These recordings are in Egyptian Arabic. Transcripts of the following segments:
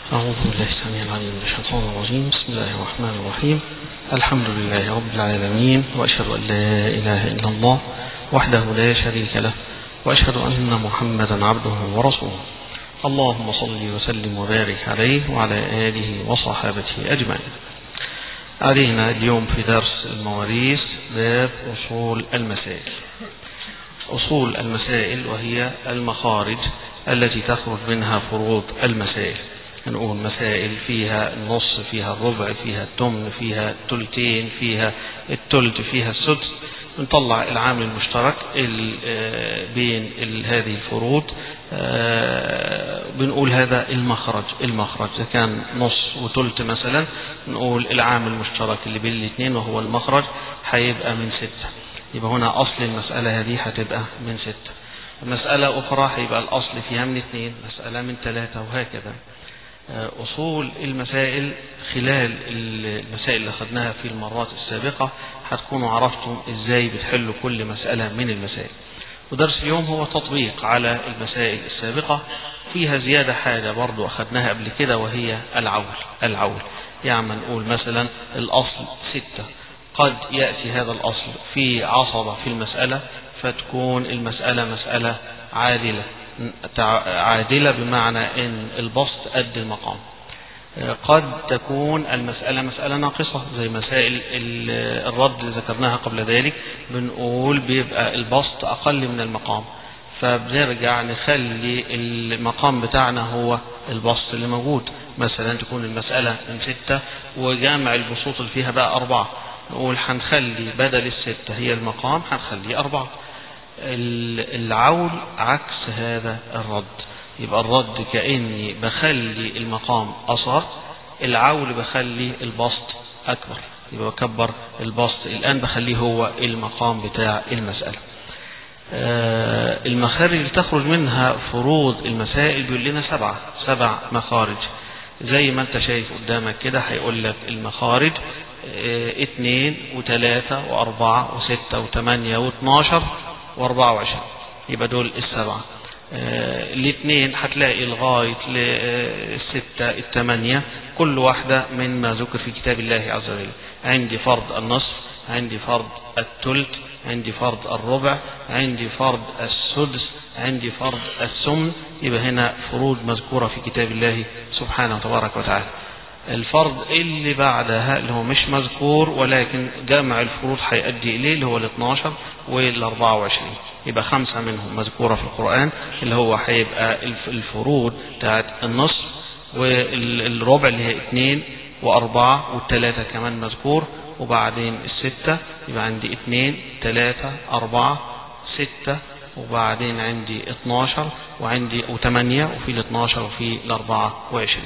أعوذ بالله السميع العليم من الشيطان الرجيم بسم الله الرحمن الرحيم الحمد لله رب العالمين وأشهد أن لا إله إلا الله وحده لا شريك له وأشهد أن محمدا عبده ورسوله اللهم صل وسلم وبارك عليه وعلى آله وصحابته أجمعين علينا اليوم في درس المواريث باب أصول المسائل أصول المسائل وهي المخارج التي تخرج منها فروض المسائل نقول مسائل فيها النص فيها الربع فيها التمن فيها التلتين فيها التلت فيها السدس نطلع العامل المشترك بين هذه الفروض بنقول هذا المخرج المخرج إذا كان نص وتلت مثلا نقول العامل المشترك اللي بين الاثنين وهو المخرج هيبقى من ستة يبقى هنا أصل المسألة هذه هتبقى من ستة مسألة أخرى هيبقى الأصل فيها من اثنين مسألة من ثلاثة وهكذا أصول المسائل خلال المسائل اللي أخذناها في المرات السابقة هتكونوا عرفتم إزاي بتحلوا كل مسألة من المسائل ودرس اليوم هو تطبيق على المسائل السابقة فيها زيادة حاجة برضو أخذناها قبل كده وهي العول العول يعني نقول مثلا الأصل ستة قد يأتي هذا الأصل في عصبة في المسألة فتكون المسألة مسألة عادلة عادلة بمعنى ان البسط قد المقام قد تكون المسألة مسألة ناقصة زي مسائل الرد اللي ذكرناها قبل ذلك بنقول بيبقى البسط أقل من المقام فبنرجع نخلي المقام بتاعنا هو البسط اللي موجود مثلا تكون المسألة من ستة وجامع البسوط اللي فيها بقى أربعة نقول هنخلي بدل الستة هي المقام هنخليه أربعة العول عكس هذا الرد يبقى الرد كأني بخلي المقام أصغر العول بخلي البسط أكبر يبقى بكبر البسط الآن بخليه هو المقام بتاع المسألة المخارج اللي تخرج منها فروض المسائل بيقول لنا سبعة سبع مخارج زي ما انت شايف قدامك كده هيقول لك المخارج اه اتنين وتلاتة واربعة وستة وتمانية واتناشر واربعة وعشرين يبقى دول السبعة اه الاثنين هتلاقي لغاية للستة الثمانية كل واحدة من ما ذكر في كتاب الله عز وجل عندي فرض النصف عندي فرض التلت عندي فرض الربع عندي فرض السدس عندي فرض السمن يبقى هنا فروض مذكورة في كتاب الله سبحانه وتبارك وتعالى الفرض اللي بعدها اللي هو مش مذكور ولكن جمع الفروض هيؤدي إليه اللي هو ال 12 وال 24 يبقى خمسة منهم مذكورة في القرآن اللي هو هيبقى الفروض بتاعت النصف والربع اللي هي اثنين وأربعة والثلاثة كمان مذكور وبعدين الستة يبقى عندي اثنين ثلاثة أربعة ستة وبعدين عندي 12 وعندي وثمانية وفي ال 12 وفي ال 24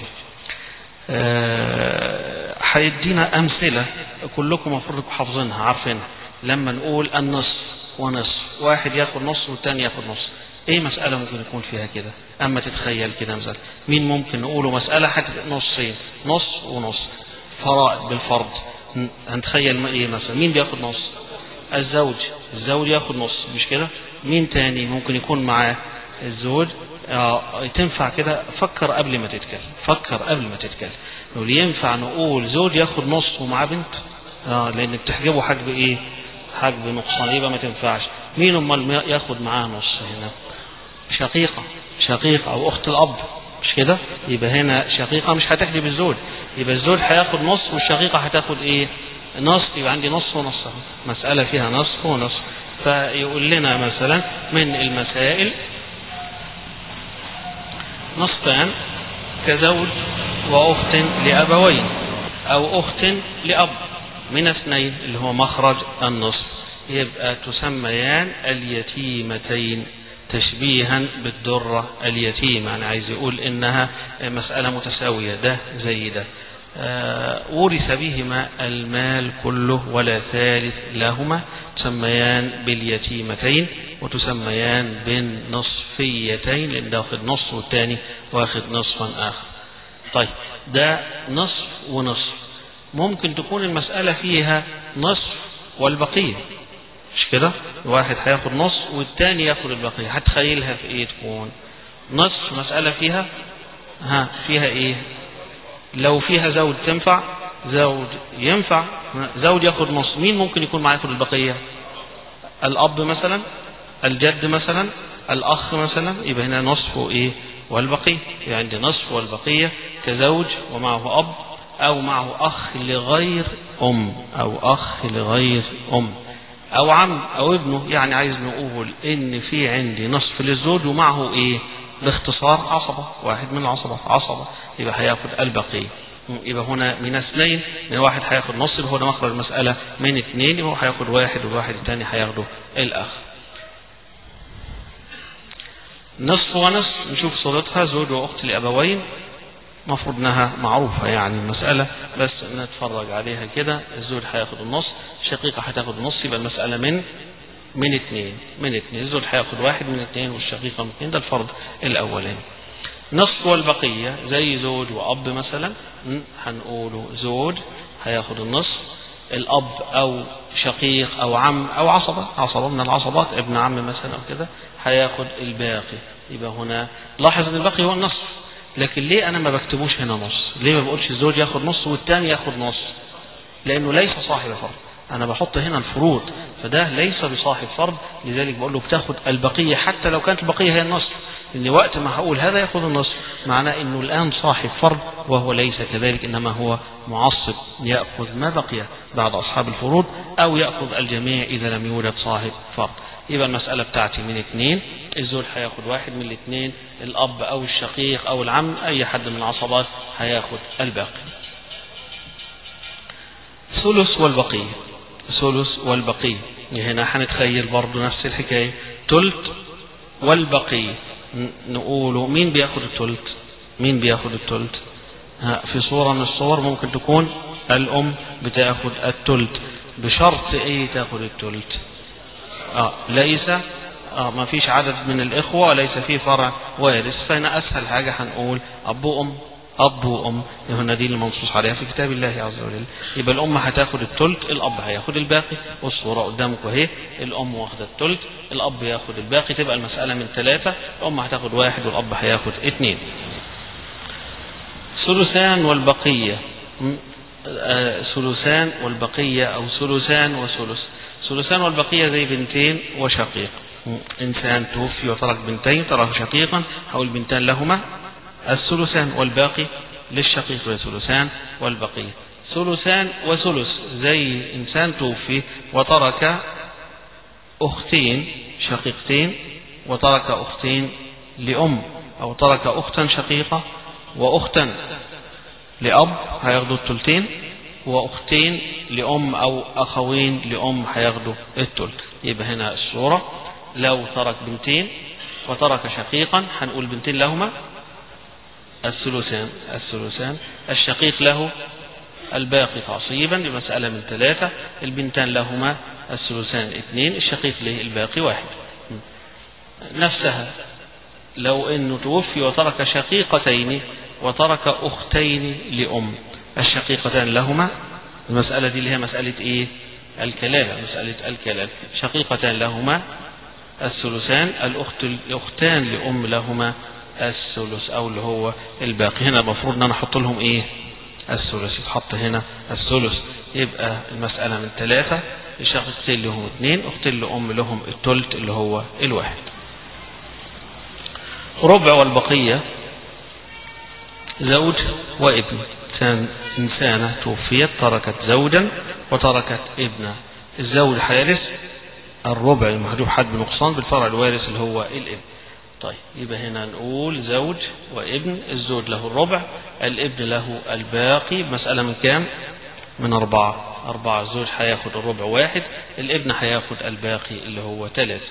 هيدينا أمثلة كلكم المفروض حافظينها عارفينها لما نقول النصف ونصف واحد ياخد نص والتاني ياخد نص ايه مسألة ممكن يكون فيها كده اما تتخيل كده مثلا مين ممكن نقوله مسألة هتبقى نصين نص ونص فرائض بالفرض هنتخيل ايه مثلا مين بياخد نص الزوج الزوج ياخد نص مش كده مين تاني ممكن يكون معاه الزوج آه تنفع كده فكر قبل ما تتكلم فكر قبل ما تتكلم نقول ينفع نقول زوج ياخد نص ومعاه بنت اه لان بتحجبه حجب ايه حجب نقصان يبقى ما تنفعش مين امال ياخد معاه نص هنا شقيقة شقيقة او اخت الاب مش كده يبقى هنا شقيقة مش هتحجب الزوج يبقى الزوج هياخد نص والشقيقة هتاخد ايه نص يبقى عندي نص ونص مسألة فيها نص ونص فيقول لنا مثلا من المسائل نصفان كزوج وأخت لأبوين أو أخت لأب من اثنين اللي هو مخرج النصف يبقى تسميان اليتيمتين تشبيها بالدرة اليتيمة يعني عايز يقول إنها مسألة متساوية ده زي ده آه ورث بهما المال كله ولا ثالث لهما تسميان باليتيمتين وتسميان بالنصفيتين لأن ده واخد نص والتاني واخد نصفا آخر طيب ده نصف ونصف ممكن تكون المسألة فيها نصف والبقية مش كده واحد هياخد نص والتاني ياخد البقية هتخيلها في ايه تكون نصف مسألة فيها ها فيها ايه لو فيها زوج تنفع زوج ينفع زوج ياخد نص مين ممكن يكون معاه ياخد البقية الأب مثلا الجد مثلا الأخ مثلا يبقى هنا نصف إيه والبقية يعني عندي نصف والبقية كزوج ومعه أب أو معه أخ لغير أم أو أخ لغير أم أو عم أو ابنه يعني عايز نقول إن في عندي نصف للزوج ومعه إيه باختصار عصبة واحد من العصبة عصبة يبقى هياخد البقية يبقى هنا من اثنين من واحد هياخد نص يبقى هنا مخرج المسألة من اثنين يبقى هو هياخد واحد والواحد الثاني هياخده الأخ نصف ونصف نشوف صورتها زوج وأخت لأبوين مفروض انها معروفة يعني المسألة بس نتفرج عليها كده الزوج هياخد النص الشقيقة هتاخد النص يبقى المسألة من من اثنين من اثنين الزوج هياخد واحد من اثنين والشقيقة من اثنين ده الفرض الأولاني نصف والبقية زي زوج وأب مثلا هنقوله زوج هياخد النصف الأب أو شقيق أو عم أو عصبة عصبة من العصبات ابن عم مثلا أو كده هياخد الباقي يبقى هنا لاحظ ان الباقي هو النصف لكن ليه انا ما بكتبوش هنا نص ليه ما بقولش الزوج ياخد نص والتاني ياخد نص لانه ليس صاحب فرض انا بحط هنا الفروض فده ليس بصاحب فرض لذلك بقول له بتاخد البقية حتى لو كانت البقية هي النصف لان وقت ما هقول هذا ياخد النصف معناه انه الان صاحب فرض وهو ليس كذلك انما هو معصب ياخذ ما بقي بعد اصحاب الفروض او ياخذ الجميع اذا لم يوجد صاحب فرض يبقى المسألة بتاعتي من اثنين الزوج هياخد واحد من الاثنين الأب أو الشقيق أو العم أي حد من العصبات هياخد الباقي ثلث والبقية ثلث والبقية هنا هنتخيل برضو نفس الحكاية تلت والبقية نقوله مين بياخد التلت مين بياخد التلت في صورة من الصور ممكن تكون الأم بتاخد التلت بشرط ايه تاخد التلت آه ليس آه ما فيش عدد من الإخوة وليس فيه فرع وارث فهنا أسهل حاجة هنقول أب وأم أب وأم هنا دي المنصوص عليها في كتاب الله عز وجل يبقى الأم هتاخد التلت الأب هياخد الباقي والصورة قدامكم اهي الأم واخدة التلت الأب ياخد الباقي تبقى المسألة من ثلاثة الأم هتاخد واحد والأب هياخد اثنين ثلثان والبقية ثلثان والبقية أو ثلثان وثلث ثلثان والبقية زي بنتين وشقيق إنسان توفي وترك بنتين ترك شقيقا أو البنتان لهما الثلثان والباقي للشقيق ثلثان والبقية ثلثان وثلث زي إنسان توفي وترك أختين شقيقتين وترك أختين لأم أو ترك أختا شقيقة وأختا لأب هياخدوا الثلثين وأختين لأم أو أخوين لأم هياخدوا الثلث يبقى هنا الصورة لو ترك بنتين وترك شقيقا هنقول بنتين لهما الثلثان الثلثان الشقيق له الباقي تعصيبا لمسألة من ثلاثة البنتان لهما الثلثان اثنين الشقيق له الباقي واحد نفسها لو انه توفي وترك شقيقتين وترك اختين لأم الشقيقتان لهما المسألة دي اللي هي مسألة ايه الكلالة مسألة الكلالة شقيقتان لهما الثلثان الأخت الأختان لأم لهما الثلث أو اللي هو الباقي هنا المفروض ان انا احط لهم ايه الثلث يتحط هنا الثلث يبقى المسألة من ثلاثة الشقيقتين لهم اثنين أختين لأم لهم الثلث اللي هو الواحد ربع والبقية زوج وابن كان إنسانة توفيت تركت زوجا وتركت ابنا الزوج هيرث الربع المحجوب حد بنقصان بالفرع الوارث اللي هو الابن طيب يبقى هنا نقول زوج وابن الزوج له الربع الابن له الباقي مسألة من كام من أربعة أربعة الزوج هياخد الربع واحد الابن هياخد الباقي اللي هو ثلاثة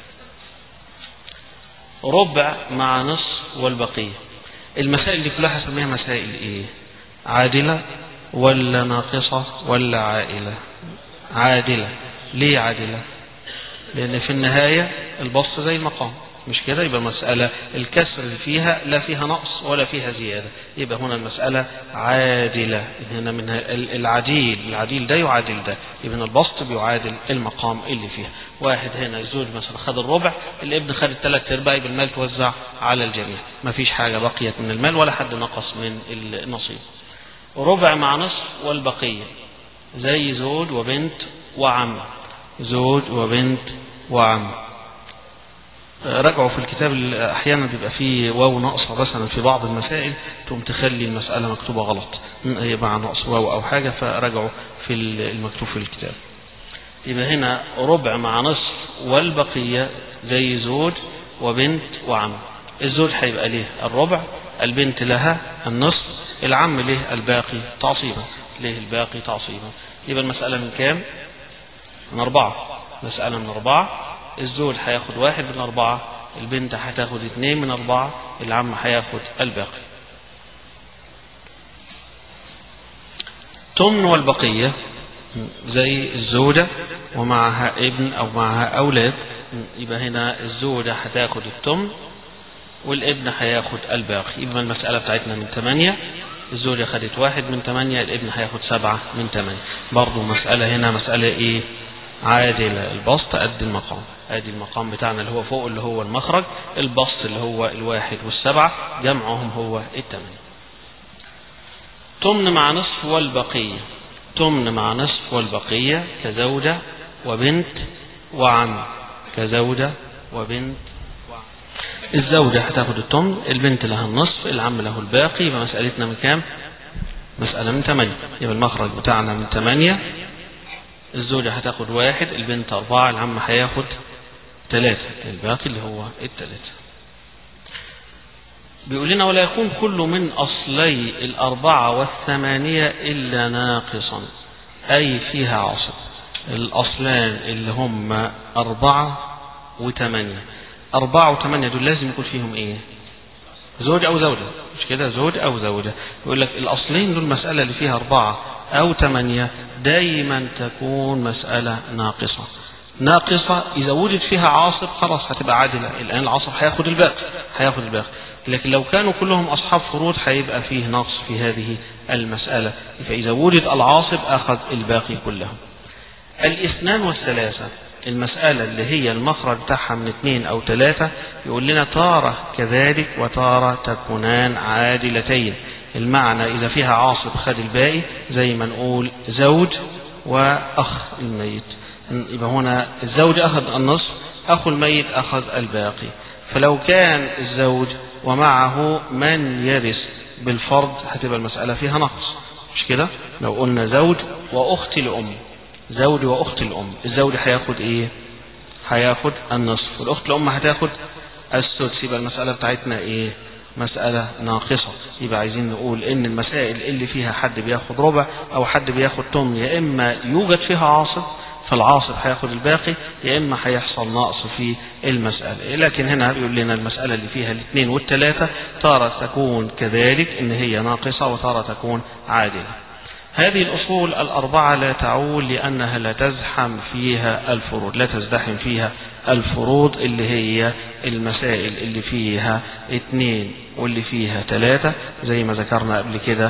ربع مع نصف والبقية المسائل دي كلها هسميها مسائل ايه عادلة ولا ناقصة ولا عائلة عادلة ليه عادلة لأن في النهاية البسط زي المقام مش كده يبقى مسألة الكسر اللي فيها لا فيها نقص ولا فيها زيادة يبقى هنا المسألة عادلة هنا من العديل العديل ده يعادل ده يبقى هنا البسط بيعادل المقام اللي فيها واحد هنا الزوج مثلا خد الربع الابن خد الثلاث ارباع يبقى المال توزع على الجميع ما فيش حاجة بقيت من المال ولا حد نقص من النصيب ربع مع نصف والبقية زي زوج وبنت وعم زوج وبنت وعم راجعوا في الكتاب احيانا بيبقى فيه واو ناقصه مثلا في بعض المسائل تقوم تخلي المساله مكتوبه غلط هي مع نقص واو او حاجه فراجعوا في المكتوب في الكتاب يبقى هنا ربع مع نصف والبقيه زي زوج وبنت وعم الزوج هيبقى ليه الربع البنت لها النصف العم ليه الباقي تعصيبا ليه الباقي تعصيبا يبقى المسألة من كام من أربعة مسألة من أربعة الزوج هياخد واحد من أربعة البنت هتاخد اثنين من أربعة العم هياخد الباقي تمن والبقية زي الزوجة ومعها ابن أو معها أولاد يبقى هنا الزوجة هتاخد التمن والابن هياخد الباقي يبقى المسألة بتاعتنا من ثمانية الزوجة خدت واحد من ثمانية الابن هياخد سبعة من ثمانية برضو مسألة هنا مسألة ايه عادلة البسط قد المقام ادي المقام بتاعنا اللي هو فوق اللي هو المخرج البسط اللي هو الواحد والسبعة جمعهم هو الثمانية تمن مع نصف والبقية تمن مع نصف والبقية كزوجة وبنت وعم كزوجة وبنت الزوجة هتاخد التمن البنت لها النصف العم له الباقي يبقى مسألتنا من كام مسألة من ثمانية يبقى المخرج بتاعنا من ثمانية الزوجة هتاخد واحد البنت أربعة العم هياخد ثلاثة الباقي اللي هو الثلاثة بيقول لنا ولا يكون كل من أصلي الأربعة والثمانية إلا ناقصا أي فيها عصب الأصلان اللي هم أربعة وثمانية أربعة وثمانية دول لازم يكون فيهم إيه زوج أو زوجة مش كده زوج أو زوجة يقول لك الأصلين دول مسألة اللي فيها أربعة أو ثمانية دايما تكون مسألة ناقصة ناقصة إذا وجد فيها عاصب خلاص هتبقى عادلة الآن العاصب هياخد الباقي هياخد الباقي لكن لو كانوا كلهم أصحاب فروض هيبقى فيه نقص في هذه المسألة فإذا وجد العاصب أخذ الباقي كلهم الاثنان والثلاثة المسألة اللي هي المخرج بتاعها من اثنين أو ثلاثة يقول لنا تارة كذلك وتارة تكونان عادلتين المعنى إذا فيها عاصب خد الباقي زي ما نقول زوج وأخ الميت يبقى هنا الزوج أخذ النصف أخو الميت أخذ الباقي فلو كان الزوج ومعه من يرث بالفرض هتبقى المسألة فيها نقص مش كده لو قلنا زوج وأخت لأم زوج وأخت الأم الزوج هياخد إيه هياخد النصف والأخت الأم هتاخد السدس يبقى المسألة بتاعتنا إيه مسألة ناقصة يبقى عايزين نقول إن المسائل اللي فيها حد بياخد ربع أو حد بياخد تمن يا إما يوجد فيها عاصب فالعاصب هياخد الباقي يا إما هيحصل نقص في المسألة لكن هنا بيقول لنا المسألة اللي فيها الاثنين والثلاثة تارة تكون كذلك إن هي ناقصة وتارة تكون عادلة هذه الأصول الأربعة لا تعول لأنها لا تزحم فيها الفروض لا تزدحم فيها الفروض اللي هي المسائل اللي فيها اثنين واللي فيها ثلاثة زي ما ذكرنا قبل كده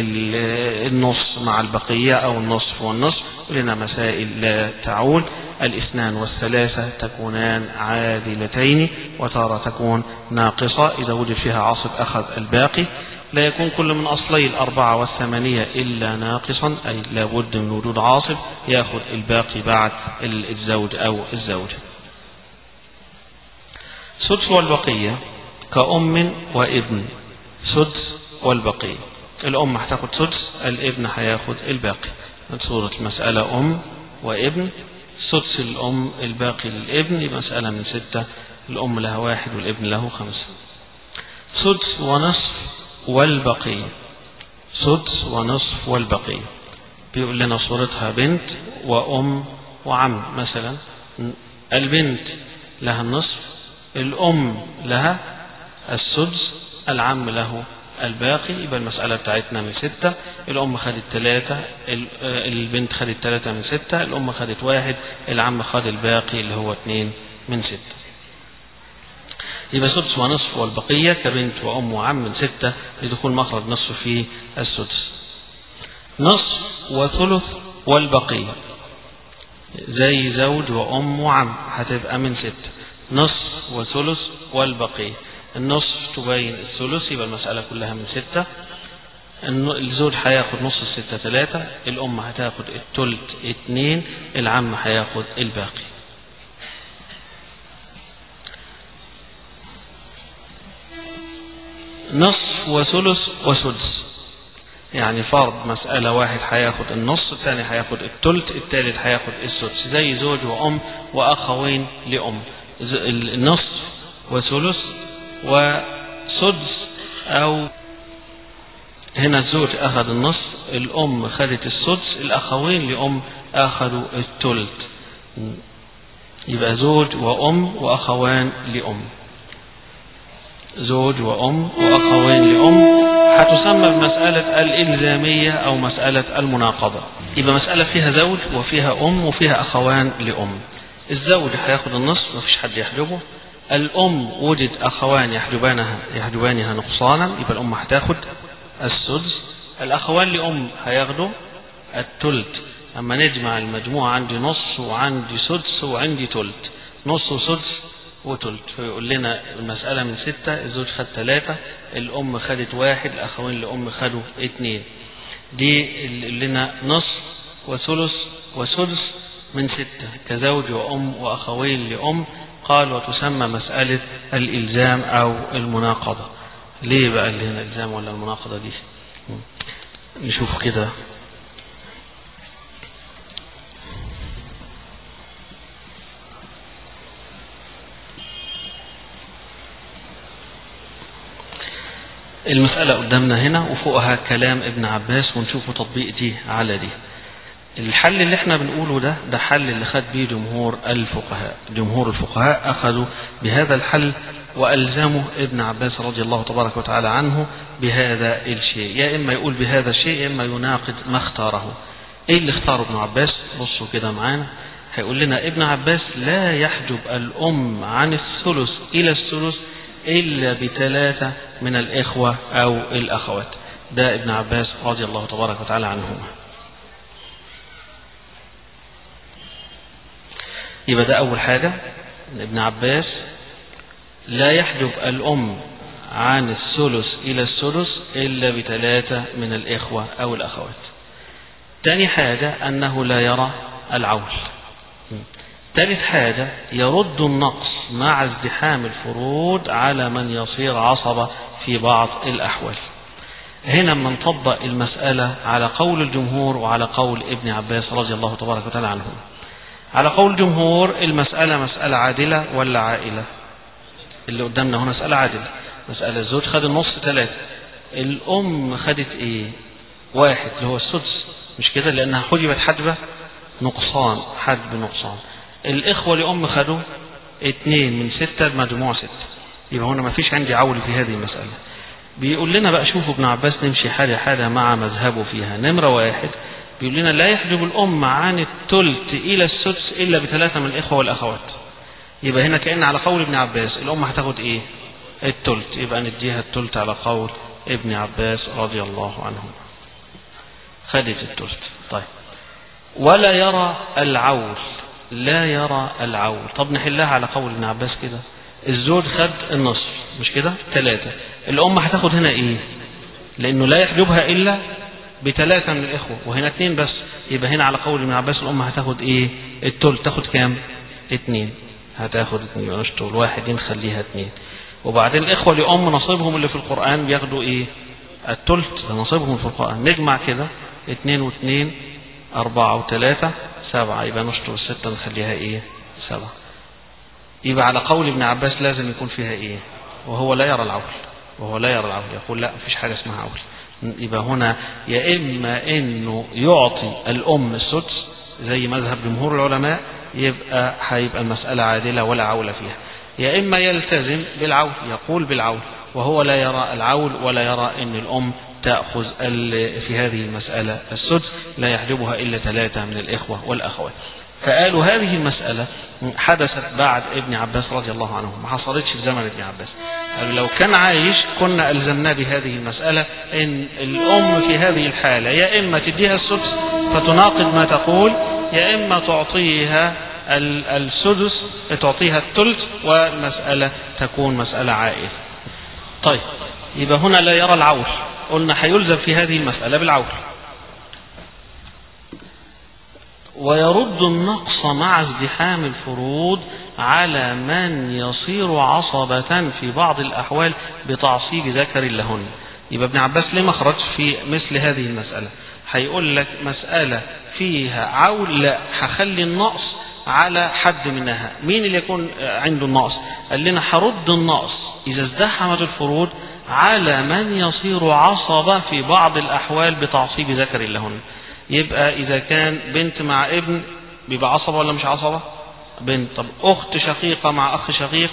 النص مع البقية أو النصف والنصف لنا مسائل لا تعول الاثنان والثلاثة تكونان عادلتين وتارة تكون ناقصة إذا وجد فيها عاصب أخذ الباقي لا يكون كل من أصلي الأربعة والثمانية إلا ناقصا أي لا بد من وجود عاصب يأخذ الباقي بعد الزوج أو الزوجة سدس والبقية كأم وابن سدس والبقية الأم هتاخد سدس الابن هياخد الباقي صورة المسألة أم وابن سدس الأم الباقي للابن يبقى مسألة من ستة الأم لها واحد والابن له خمسة سدس ونصف والبقية سدس ونصف والبقية بيقول لنا صورتها بنت وأم وعم مثلا البنت لها النصف الأم لها السدس العم له الباقي يبقى المسألة بتاعتنا من ستة الأم خدت ثلاثة البنت خدت ثلاثة من ستة الأم خدت واحد العم خد الباقي اللي هو اثنين من ستة يبقى سدس ونصف والبقية كبنت وأم وعم من ستة لدخول مخرج نصف في السدس نصف وثلث والبقية زي زوج وأم وعم هتبقى من ستة نصف وثلث والبقية النصف تبين الثلث يبقى المسألة كلها من ستة الزوج هياخد نص الستة ثلاثة الأم هتاخد التلت اتنين العم هياخد الباقي نصف وثلث وسدس يعني فرض مسألة واحد هياخد النص الثاني هياخد التلت الثالث هياخد السدس زي زوج وأم وأخوين لأم النصف وثلث وسدس أو هنا الزوج أخذ النص الأم خدت السدس الأخوين لأم أخذوا التلت يبقى زوج وأم وأخوان لأم زوج وأم وأخوين لأم هتسمى بمسألة الإلزامية أو مسألة المناقضة يبقى مسألة فيها زوج وفيها أم وفيها أخوان لأم الزوج هياخد النصف مفيش حد يحجبه الأم وجد أخوان يحجبانها يحجبانها نقصانا يبقى الأم هتاخد السدس الأخوان لأم هياخدوا التلت أما نجمع المجموعة عندي نص وعندي سدس وعندي تلت نص وسدس وتلت فيقول لنا المسألة من ستة الزوج خد ثلاثة الأم خدت واحد الأخوين لأم خدوا اثنين دي اللي لنا نصف وثلث وسدس من ستة كزوج وأم وأخوين لأم قال وتسمى مسألة الإلزام أو المناقضة ليه بقى اللي هنا الإلزام ولا المناقضة دي نشوف كده المسألة قدامنا هنا وفوقها كلام ابن عباس ونشوفه تطبيق دي على دي الحل اللي احنا بنقوله ده ده حل اللي خد بيه جمهور الفقهاء جمهور الفقهاء أخذوا بهذا الحل وألزموا ابن عباس رضي الله تبارك وتعالى عنه بهذا الشيء يا إما يقول بهذا الشيء يا إما يناقض ما اختاره ايه اللي اختاره ابن عباس بصوا كده معانا هيقول لنا ابن عباس لا يحجب الأم عن الثلث إلى الثلث إلا بثلاثة من الإخوة أو الأخوات ده ابن عباس رضي الله تبارك وتعالى عنهما يبقى ده أول حاجة ابن عباس لا يحجب الأم عن الثلث إلى الثلث إلا بثلاثة من الإخوة أو الأخوات تاني حاجة أنه لا يرى العول ثالث حاجة يرد النقص مع ازدحام الفروض على من يصير عصبة في بعض الأحوال هنا من طبق المسألة على قول الجمهور وعلى قول ابن عباس رضي الله تبارك وتعالى عنهم على قول الجمهور المسألة مسألة عادلة ولا عائلة اللي قدامنا هنا مسألة عادلة مسألة الزوج خد النص ثلاثة الأم خدت ايه واحد اللي هو السدس مش كده لأنها حجبت حجبة نقصان حجب نقصان الإخوة لأم خدوا اثنين من ستة مجموع ستة يبقى هنا ما فيش عندي عول في هذه المسألة بيقول لنا بقى شوفوا ابن عباس نمشي حاجة حاجة مع مذهبه فيها نمرة واحد بيقول لنا لا يحجب الأم عن التلت إلى السدس إلا بثلاثة من الإخوة والأخوات يبقى هنا كأن على قول ابن عباس الأم هتاخد إيه التلت يبقى نديها التلت على قول ابن عباس رضي الله عنه خدت التلت طيب ولا يرى العول لا يرى العول طب نحلها على قول ابن عباس كده الزوج خد النصف مش كده ثلاثة الأم هتاخد هنا إيه لأنه لا يحجبها إلا بثلاثة من الإخوة وهنا اثنين بس يبقى هنا على قول ابن عباس الأم هتاخد إيه التل تاخد كام اثنين هتاخد اثنين مش تقول واحد نخليها اثنين وبعدين الإخوة لأم نصيبهم اللي في القرآن بياخدوا إيه التلت ده نصيبهم في القرآن نجمع كده اثنين واثنين أربعة وثلاثة سبعة يبقى نشطر الستة نخليها إيه سبعة يبقى على قول ابن عباس لازم يكون فيها إيه وهو لا يرى العول وهو لا يرى العول يقول لا مفيش حاجة اسمها عول يبقى هنا يا إما إنه يعطي الأم السدس زي مذهب جمهور العلماء يبقى هيبقى المسألة عادلة ولا عول فيها يا إما يلتزم بالعول يقول بالعول وهو لا يرى العول ولا يرى أن الأم تأخذ في هذه المسألة السدس لا يحجبها إلا ثلاثة من الإخوة والأخوات فقالوا هذه المسألة حدثت بعد ابن عباس رضي الله عنه ما حصلتش في زمن ابن عباس قالوا لو كان عايش كنا ألزمنا بهذه المسألة إن الأم في هذه الحالة يا إما تديها السدس فتناقض ما تقول يا إما تعطيها السدس تعطيها الثلث والمسألة تكون مسألة عائلة طيب يبقى هنا لا يرى العول قلنا هيلزم في هذه المسألة بالعول ويرد النقص مع ازدحام الفروض على من يصير عصبة في بعض الأحوال بتعصيب ذكر لهن يبقى ابن عباس ليه مخرج في مثل هذه المسألة هيقول لك مسألة فيها عول لا هخلي النقص على حد منها مين اللي يكون عنده النقص قال لنا هرد النقص إذا ازدحمت الفروض على من يصير عصبة في بعض الأحوال بتعصيب ذكر لهن يبقى إذا كان بنت مع ابن بيبقى عصبة ولا مش عصبة بنت طب أخت شقيقة مع أخ شقيق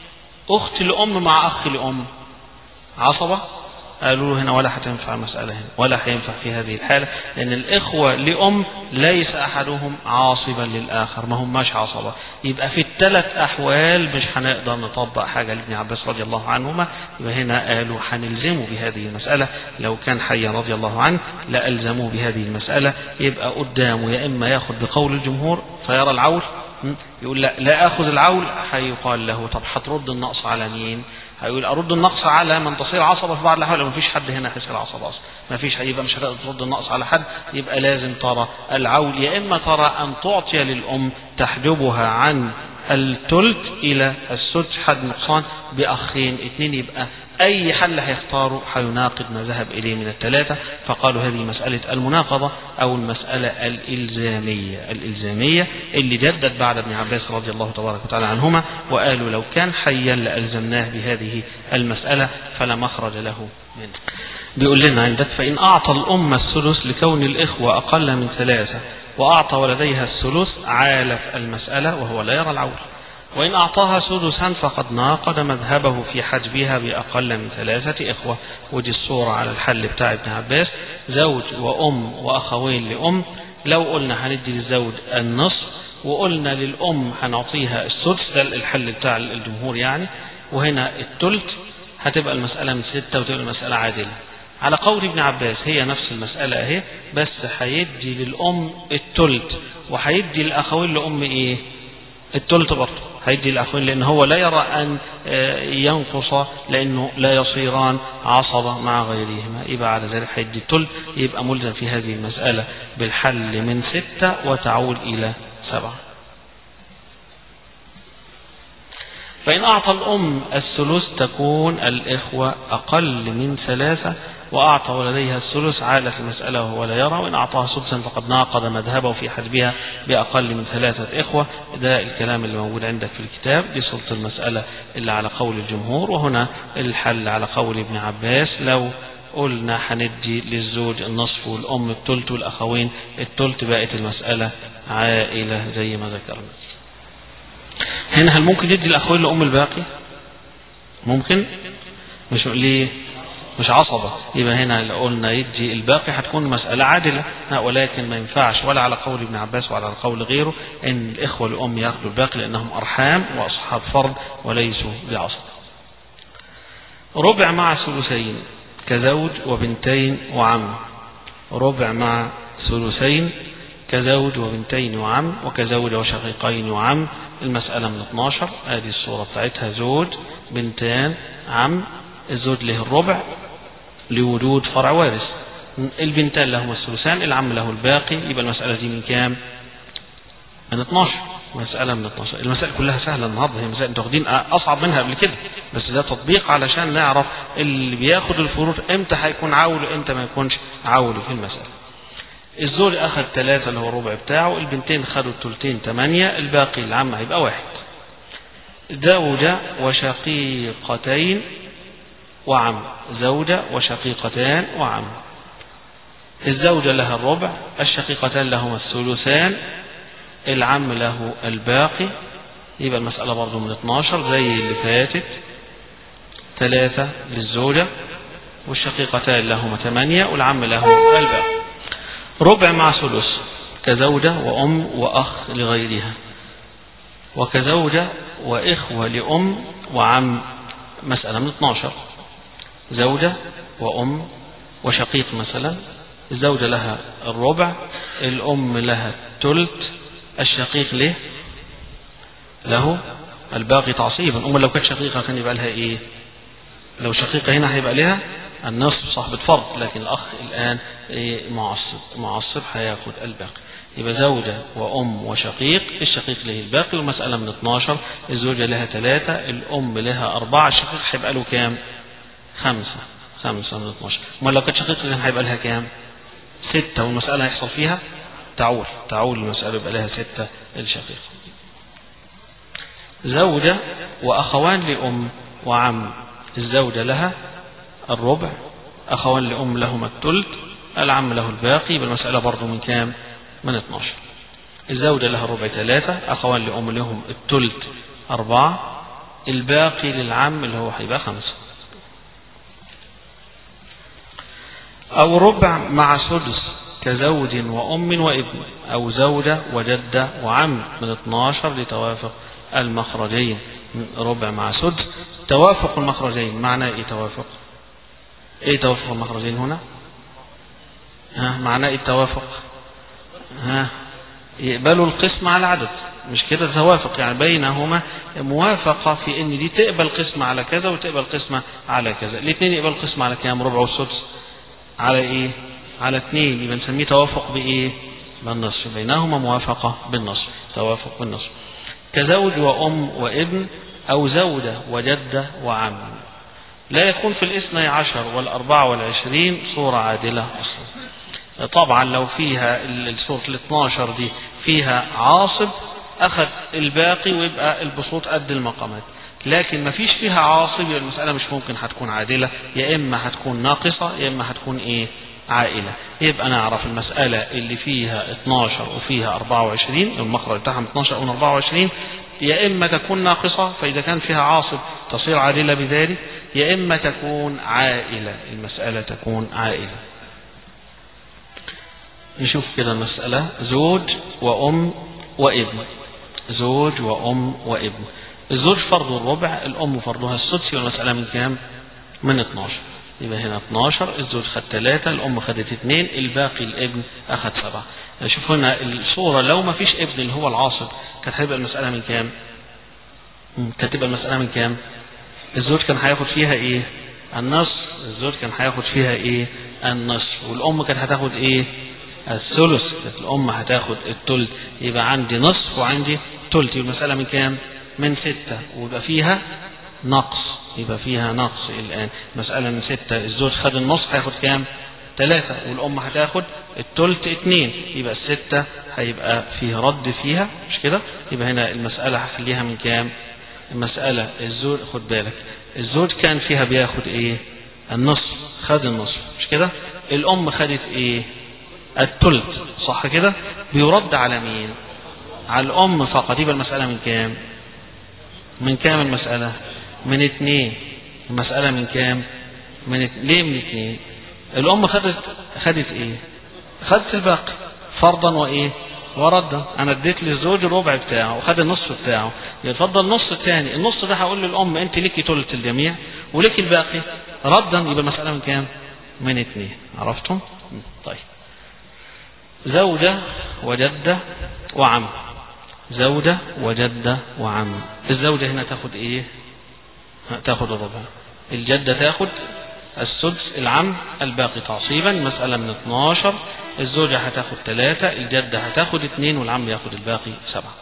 أخت لأم مع أخ لأم عصبة قالوا له هنا ولا هتنفع المسألة هنا ولا هينفع في هذه الحالة لأن الإخوة لأم ليس أحدهم عاصبا للآخر ما هماش عصبة يبقى في الثلاث أحوال مش هنقدر نطبق حاجة لابن عباس رضي الله عنهما يبقى هنا قالوا هنلزمه بهذه المسألة لو كان حيا رضي الله عنه لألزموه بهذه المسألة يبقى قدامه يا إما ياخد بقول الجمهور فيرى العول يقول لا لا اخذ العول هيقال له طب هترد النقص على مين هيقول ارد النقص على من تصير عصبه في بعض الاحوال ما فيش حد هنا هيصير عصبه اصلا ما فيش هيبقى مش هتقدر ترد النقص على حد يبقى لازم ترى العول يا اما ترى ان تعطي للام تحجبها عن الثلث الى السدس حد نقصان باخين اثنين يبقى أي حل هيختاره هيناقض ما ذهب إليه من الثلاثة فقالوا هذه مسألة المناقضة أو المسألة الإلزامية الإلزامية اللي جدت بعد ابن عباس رضي الله تبارك وتعالى عنهما وقالوا لو كان حيا لألزمناه بهذه المسألة فلا مخرج له منه بيقول لنا عندك فإن أعطى الأم الثلث لكون الإخوة أقل من ثلاثة وأعطى ولديها الثلث عالف المسألة وهو لا يرى العول وإن أعطاها سدسا فقد ناقض مذهبه في حجبها بأقل من ثلاثة إخوة ودي الصورة على الحل بتاع ابن عباس زوج وأم وأخوين لأم لو قلنا هندي للزوج النصف وقلنا للأم هنعطيها السدس ده الحل بتاع الجمهور يعني وهنا التلت هتبقى المسألة من ستة وتبقى المسألة عادلة على قول ابن عباس هي نفس المسألة اهي بس هيدي للأم التلت وهيدي للأخوين لأم إيه التلت برضه هيدي الأخوين لأن هو لا يرى أن ينقص لأنه لا يصيران عصبة مع غيرهما يبقى على ذلك هيدي التلت يبقى ملزم في هذه المسألة بالحل من ستة وتعود إلى سبعة فإن أعطى الأم الثلث تكون الإخوة أقل من ثلاثة وأعطى ولديها الثلث عالت المسألة وهو لا يرى وإن أعطاها سدسا فقد ناقض مذهبه في حجبها بأقل من ثلاثة إخوة ده الكلام اللي موجود عندك في الكتاب دي سلطة المسألة اللي على قول الجمهور وهنا الحل على قول ابن عباس لو قلنا هندي للزوج النصف والأم التلت والأخوين التلت بقت المسألة عائلة زي ما ذكرنا هنا هل ممكن يدي الأخوين لأم الباقي ممكن مش ليه مش عصبة يبقى هنا لو قلنا يدي الباقي هتكون مسألة عادلة ولكن ما ينفعش ولا على قول ابن عباس ولا على قول غيره ان الإخوة الأم ياخذوا الباقي لأنهم أرحام وأصحاب فرض وليسوا بعصبة ربع مع ثلثين كزوج وبنتين وعم ربع مع ثلثين كزوج وبنتين وعم وكزوج وشقيقين وعم المسألة من 12 هذه الصورة بتاعتها زوج بنتان عم الزوج له الربع لوجود فرع وارث البنتان لهما الثلثان العم له الباقي يبقى المسألة دي من كام من 12 مسألة من 12 المسائل كلها سهلة النهاردة هي مسائل انتوا واخدين أصعب منها قبل كده بس ده تطبيق علشان نعرف اللي بياخد الفروض امتى هيكون عول وامتى ما يكونش عول في المسألة الزوج أخذ ثلاثة اللي هو الربع بتاعه البنتين خدوا الثلثين ثمانية الباقي العم هيبقى واحد زوجة وشقيقتين وعم زوجة وشقيقتان وعم الزوجة لها الربع الشقيقتان لهما الثلثان العم له الباقي يبقى المسألة برضو من 12 زي اللي فاتت ثلاثة للزوجة والشقيقتان لهما ثمانية والعم له الباقي ربع مع ثلث كزوجة وأم وأخ لغيرها وكزوجة وإخوة لأم وعم مسألة من 12 زوجة وأم وشقيق مثلا الزوجة لها الربع الأم لها الثلث الشقيق له له الباقي تعصيبا أم لو كانت شقيقة كان يبقى لها إيه لو شقيقة هنا هيبقى لها النصف صاحب فرض لكن الأخ الآن إيه معصب معصب هياخد الباقي يبقى زوجة وأم وشقيق الشقيق له الباقي والمسألة من 12 الزوجة لها ثلاثة الأم لها أربعة الشقيق هيبقى له كام خمسة خمسة من 12 أمال لو كانت شقيق كان هيبقى لها كام ستة والمسألة هيحصل فيها تعول تعول المسألة يبقى لها ستة الشقيق زوجة وأخوان لأم وعم الزوجة لها الربع أخوان لأم لهما الثلث العم له الباقي بالمسألة برضو من كام من 12 الزوجة لها ربع ثلاثة أخوان لأم لهم الثلث أربعة الباقي للعم اللي هو هيبقى خمسة أو ربع مع سدس كزوج وأم وابن أو زوجة وجدة وعم من 12 لتوافق المخرجين ربع مع سدس توافق المخرجين معناه ايه توافق ايه توافق المخرجين هنا ها معناه ايه التوافق ها يقبلوا القسم على العدد مش كده توافق يعني بينهما موافقة في ان دي تقبل قسمة على كذا وتقبل قسمة على كذا الاثنين يقبل قسمة على كام ربع والسدس على ايه على اثنين يبقى نسميه توافق بايه بالنصف بينهما موافقة بالنصف توافق بالنصف كزوج وأم وابن أو زوجة وجدة وعم لا يكون في الاثني عشر والأربعة والعشرين صورة عادلة أصلا طبعا لو فيها الصورة الاثناشر دي فيها عاصب أخذ الباقي ويبقى البسوط قد المقامات لكن ما فيش فيها عاصب يبقى المسألة مش ممكن هتكون عادلة يا إما هتكون ناقصة يا إما هتكون إيه عائلة يبقى نعرف المسألة اللي فيها 12 وفيها 24 المخرج بتاعها 12 أو 24 يا إما تكون ناقصة فإذا كان فيها عاصب تصير عادلة بذلك يا إما تكون عائلة المسألة تكون عائلة نشوف كده المسألة زوج وأم وابن زوج وأم وابن الزوج فرض الربع الأم فرضها السدس والمسألة من كام؟ من 12 يبقى هنا 12 الزوج خد 3 الأم خدت 2 الباقي الابن أخد 7 شوف هنا الصورة لو ما فيش ابن اللي هو العاصب كانت هيبقى المسألة من كام؟ كانت تبقى المسألة من كام؟ الزوج كان هياخد فيها إيه؟ النصف الزوج كان هياخد فيها إيه؟ النصف والأم كانت هتاخد إيه؟ الثلث كانت الأم هتاخد الثلث يبقى عندي نصف وعندي ثلث يبقى المسألة من كام؟ من ستة ويبقى فيها نقص يبقى فيها نقص الآن مسألة من ستة الزوج خد النص هياخد كام ثلاثة والأم هتاخد التلت اتنين يبقى الستة هيبقى فيه رد فيها مش كده يبقى هنا المسألة هخليها من كام المسألة الزوج خد بالك الزوج كان فيها بياخد ايه النصف خد النصف مش كده الأم خدت ايه التلت صح كده بيرد على مين على الأم فقط يبقى المسألة من كام من كام المسألة من اتنين المسألة من كام من ات... ليه من اتنين الأم خدت خدت ايه خدت الباقي فرضا وايه وردا انا اديت للزوج الربع بتاعه وخد النصف بتاعه يتفضل النص الثاني النص ده هقول للام انت ليكي ثلث الجميع وليكي الباقي ردا يبقى المسألة من كام من اتنين عرفتم طيب زوجة وجدة وعم زوجة وجدة وعم الزوجة هنا تاخد ايه تاخد الربع الجدة تاخد السدس العم الباقي تعصيبا مسألة من 12 الزوجة هتاخد ثلاثة الجدة هتاخد اثنين والعم ياخد الباقي سبعة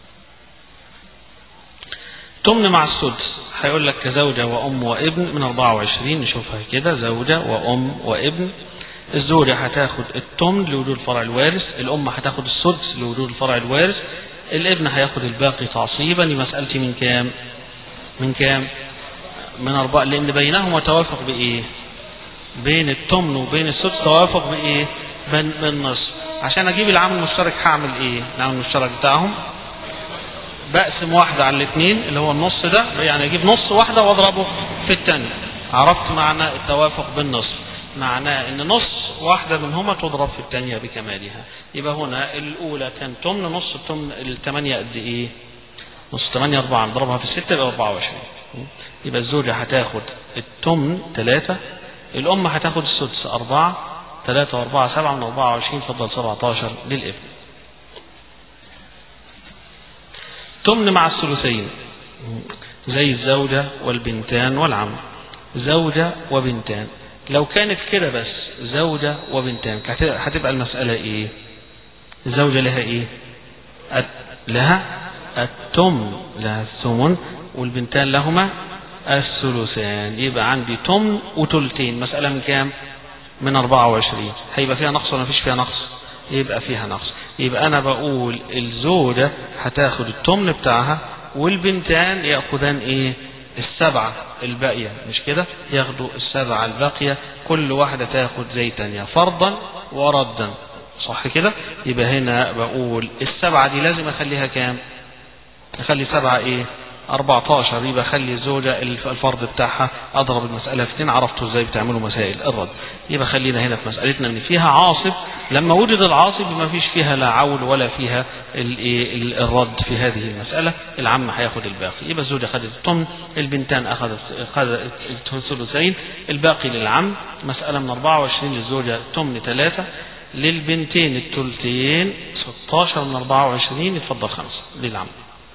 تمن مع السدس هيقول لك كزوجة وأم وابن من 24 نشوفها كده زوجة وأم وابن الزوجة هتاخد التمن لوجود الفرع الوارث الأم هتاخد السدس لوجود الفرع الوارث الابن هياخد الباقي تعصيبا مسألتي من كام من كام من أربعة لأن بينهما توافق بإيه بين التمن وبين السدس توافق بإيه بالنصف عشان أجيب العامل المشترك هعمل إيه العامل المشترك بتاعهم بقسم واحدة على الاثنين اللي هو النص ده يعني أجيب نص واحدة وأضربه في الثانية عرفت معنى التوافق بالنصف معناه ان نص واحدة منهما تضرب في الثانية بكمالها يبقى هنا الأولى كان تمن نص التمن الثمانية قد إيه نص 8 4 نضربها في 6 يبقى 24 يبقى الزوجة هتاخد التمن 3 الأم هتاخد السدس 4 3 و4 7 من 24 فضل 17 للابن تمن مع الثلثين زي الزوجة والبنتان والعم زوجة وبنتان لو كانت كده بس زوجة وبنتان هتبقى المسألة ايه الزوجة لها ايه لها التمن لها الثمن والبنتان لهما الثلثان يبقى عندي تمن وتلتين مسألة من كام من 24 هيبقى فيها نقص ولا مفيش فيها نقص يبقى فيها نقص يبقى انا بقول الزوجة هتاخد التمن بتاعها والبنتان ياخذان ايه السبعة الباقية مش كده ياخدوا السبعة الباقية كل واحدة تاخد زي تانية فرضا وردا صح كده يبقى هنا بقول السبعة دي لازم اخليها كام اخلي سبعة ايه 14 يبقى خلي الزوجة الفرض بتاعها أضرب المسألة في اثنين عرفتوا ازاي بتعملوا مسائل الرد يبقى خلينا هنا في مسألتنا ان فيها عاصب لما وجد العاصب ما فيش فيها لا عول ولا فيها الرد في هذه المسألة العم هياخد الباقي يبقى الزوجة خدت الطمن البنتان أخذت خدت الثلثين الباقي للعم مسألة من 24 للزوجة الطمن ثلاثة للبنتين الثلثين 16 من 24 يتفضل خمسة للعم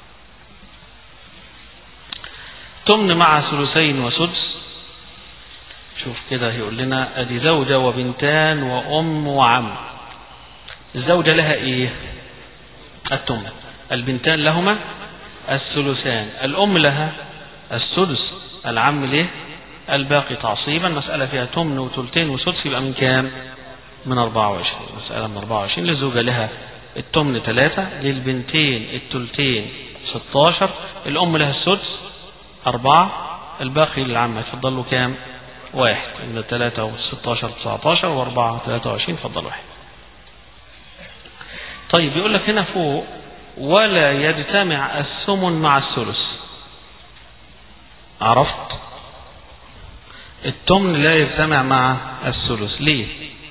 تمن مع ثلثين وسدس شوف كده هيقول لنا ادي زوجة وبنتان وام وعم الزوجة لها ايه التمن البنتان لهما الثلثان الام لها السدس العم ليه الباقي تعصيبا مسألة فيها تمن وثلثين وسدس يبقى من كام من 24 مسألة من 24 للزوجة لها التمن ثلاثة للبنتين الثلثين 16 الأم لها السدس أربعة الباقي للعامة يفضل له كام واحد من ثلاثة وستاشر تسعتاشر وأربعة ثلاثة وعشرين فضل واحد طيب يقول لك هنا فوق ولا يجتمع الثمن مع الثلث عرفت التمن لا يجتمع مع الثلث ليه